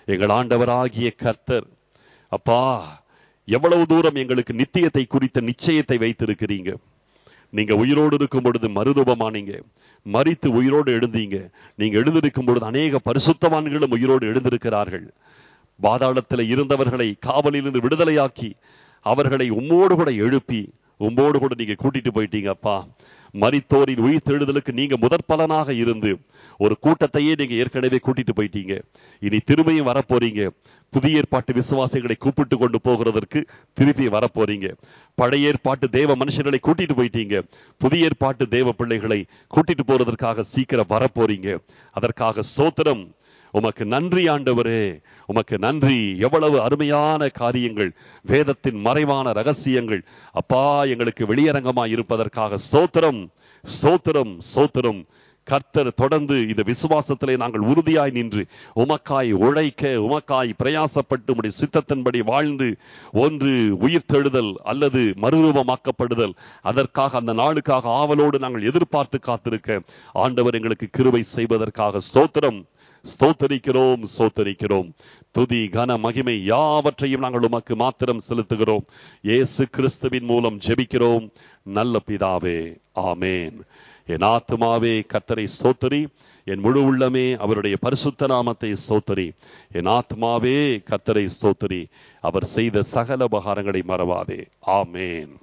A: எங்கள் ஆண்டவராகிய கர்த்தர் அப்பா எவ்வளவு தூரம் எங்களுக்கு நித்தியத்தை குறித்த நிச்சயத்தை வைத்திருக்கிறீங்க நீங்க உயிரோடு இருக்கும் பொழுது மறுரூபமானீங்க மறித்து உயிரோடு எழுந்தீங்க நீங்க எழுந்திருக்கும் பொழுது அநேக பரிசுத்தவான்களும் உயிரோடு எழுந்திருக்கிறார்கள் பாதாளத்தில் இருந்தவர்களை காவலிலிருந்து விடுதலையாக்கி அவர்களை உம்மோடு கூட எழுப்பி உம்மோடு கூட நீங்க கூட்டிட்டு போயிட்டீங்க அப்பா மரித்தோரின் உயிர் தெழுதலுக்கு நீங்க முதற் பலனாக இருந்து ஒரு கூட்டத்தையே நீங்க ஏற்கனவே கூட்டிட்டு போயிட்டீங்க இனி திரும்பியும் வரப்போறீங்க புதிய ஏற்பாட்டு விசுவாசிகளை கூப்பிட்டு கொண்டு போகிறதற்கு திருப்பி வரப்போறீங்க பழைய ஏற்பாட்டு தேவ மனுஷர்களை கூட்டிட்டு போயிட்டீங்க புதிய ஏற்பாட்டு தேவ பிள்ளைகளை கூட்டிட்டு போறதற்காக சீக்கிரம் வரப்போறீங்க அதற்காக சோத்திரம் உமக்கு நன்றி ஆண்டவரே உமக்கு நன்றி எவ்வளவு அருமையான காரியங்கள் வேதத்தின் மறைவான ரகசியங்கள் அப்பா எங்களுக்கு வெளியரங்கமா இருப்பதற்காக ஸ்தோத்திரம் ஸ்தோத்திரம் ஸ்தோத்திரம் கர்த்தர் தொடர்ந்து இந்த விசுவாசத்திலே நாங்கள் உறுதியாய் நின்று உமக்காய் உழைக்க உமக்காய் பிரயாசப்பட்டு உடைய சித்தத்தின்படி வாழ்ந்து ஒன்று உயிர்த்தெழுதல் அல்லது மறுரூபமாக்கப்படுதல் அதற்காக அந்த நாளுக்காக ஆவலோடு நாங்கள் எதிர்பார்த்து காத்திருக்க ஆண்டவர் எங்களுக்கு கிருபை செய்வதற்காக ஸ்தோத்திரம் ஸ்தோத்தரிக்கிறோம் ஸ்தோத்தரிக்கிறோம் துதி கன மகிமை யாவற்றையும் நாங்கள் உமக்கு மாத்திரம் செலுத்துகிறோம் இயேசு கிறிஸ்துவின் மூலம் ஜெபிக்கிறோம் நல்ல பிதாவே ஆமேன் என் ஆத்துமாவே கத்தரை சோத்தரி என் முழு உள்ளமே அவருடைய பரிசுத்த நாமத்தை சோத்தரி என் ஆத்மாவே கத்தரை சோத்தரி அவர் செய்த சகல உபகாரங்களை மறவாதே ஆமேன்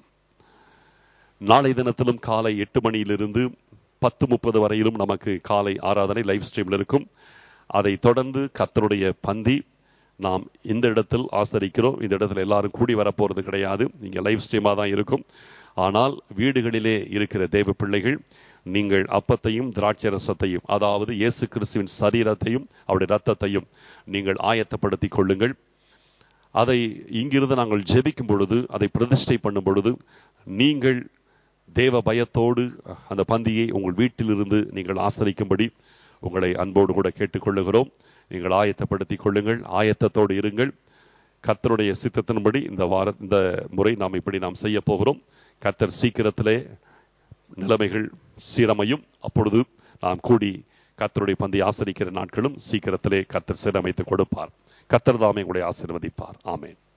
A: நாளை தினத்திலும் காலை எட்டு மணியிலிருந்து பத்து முப்பது வரையிலும் நமக்கு காலை ஆராதனை லைவ் ஸ்ட்ரீமில் இருக்கும் அதை தொடர்ந்து கத்தருடைய பந்தி நாம் இந்த இடத்தில் ஆசரிக்கிறோம் இந்த இடத்துல எல்லாரும் கூடி வரப்போறது கிடையாது இங்கே லைவ் ஸ்ட்ரீமாக தான் இருக்கும் ஆனால் வீடுகளிலே இருக்கிற தேவ பிள்ளைகள் நீங்கள் அப்பத்தையும் திராட்சை ரசத்தையும் அதாவது இயேசு கிறிஸ்துவின் சரீரத்தையும் அவருடைய ரத்தத்தையும் நீங்கள் ஆயத்தப்படுத்திக் கொள்ளுங்கள் அதை இங்கிருந்து நாங்கள் ஜெபிக்கும் பொழுது அதை பிரதிஷ்டை பண்ணும் பொழுது நீங்கள் தேவ பயத்தோடு அந்த பந்தியை உங்கள் வீட்டிலிருந்து நீங்கள் ஆசரிக்கும்படி உங்களை அன்போடு கூட கேட்டுக்கொள்ளுகிறோம் நீங்கள் ஆயத்தப்படுத்திக் கொள்ளுங்கள் ஆயத்தத்தோடு இருங்கள் கர்த்தருடைய சித்தத்தின்படி இந்த வார இந்த முறை நாம் இப்படி நாம் செய்ய போகிறோம் கர்த்தர் சீக்கிரத்திலே நிலைமைகள் சீரமையும் அப்பொழுது நாம் கூடி கர்த்தருடைய பந்தி ஆசரிக்கிற நாட்களும் சீக்கிரத்திலே கர்த்தர் சீரமைத்து கொடுப்பார் கர்த்தர் தாமே உங்களை ஆசீர்வதிப்பார் ஆமேன்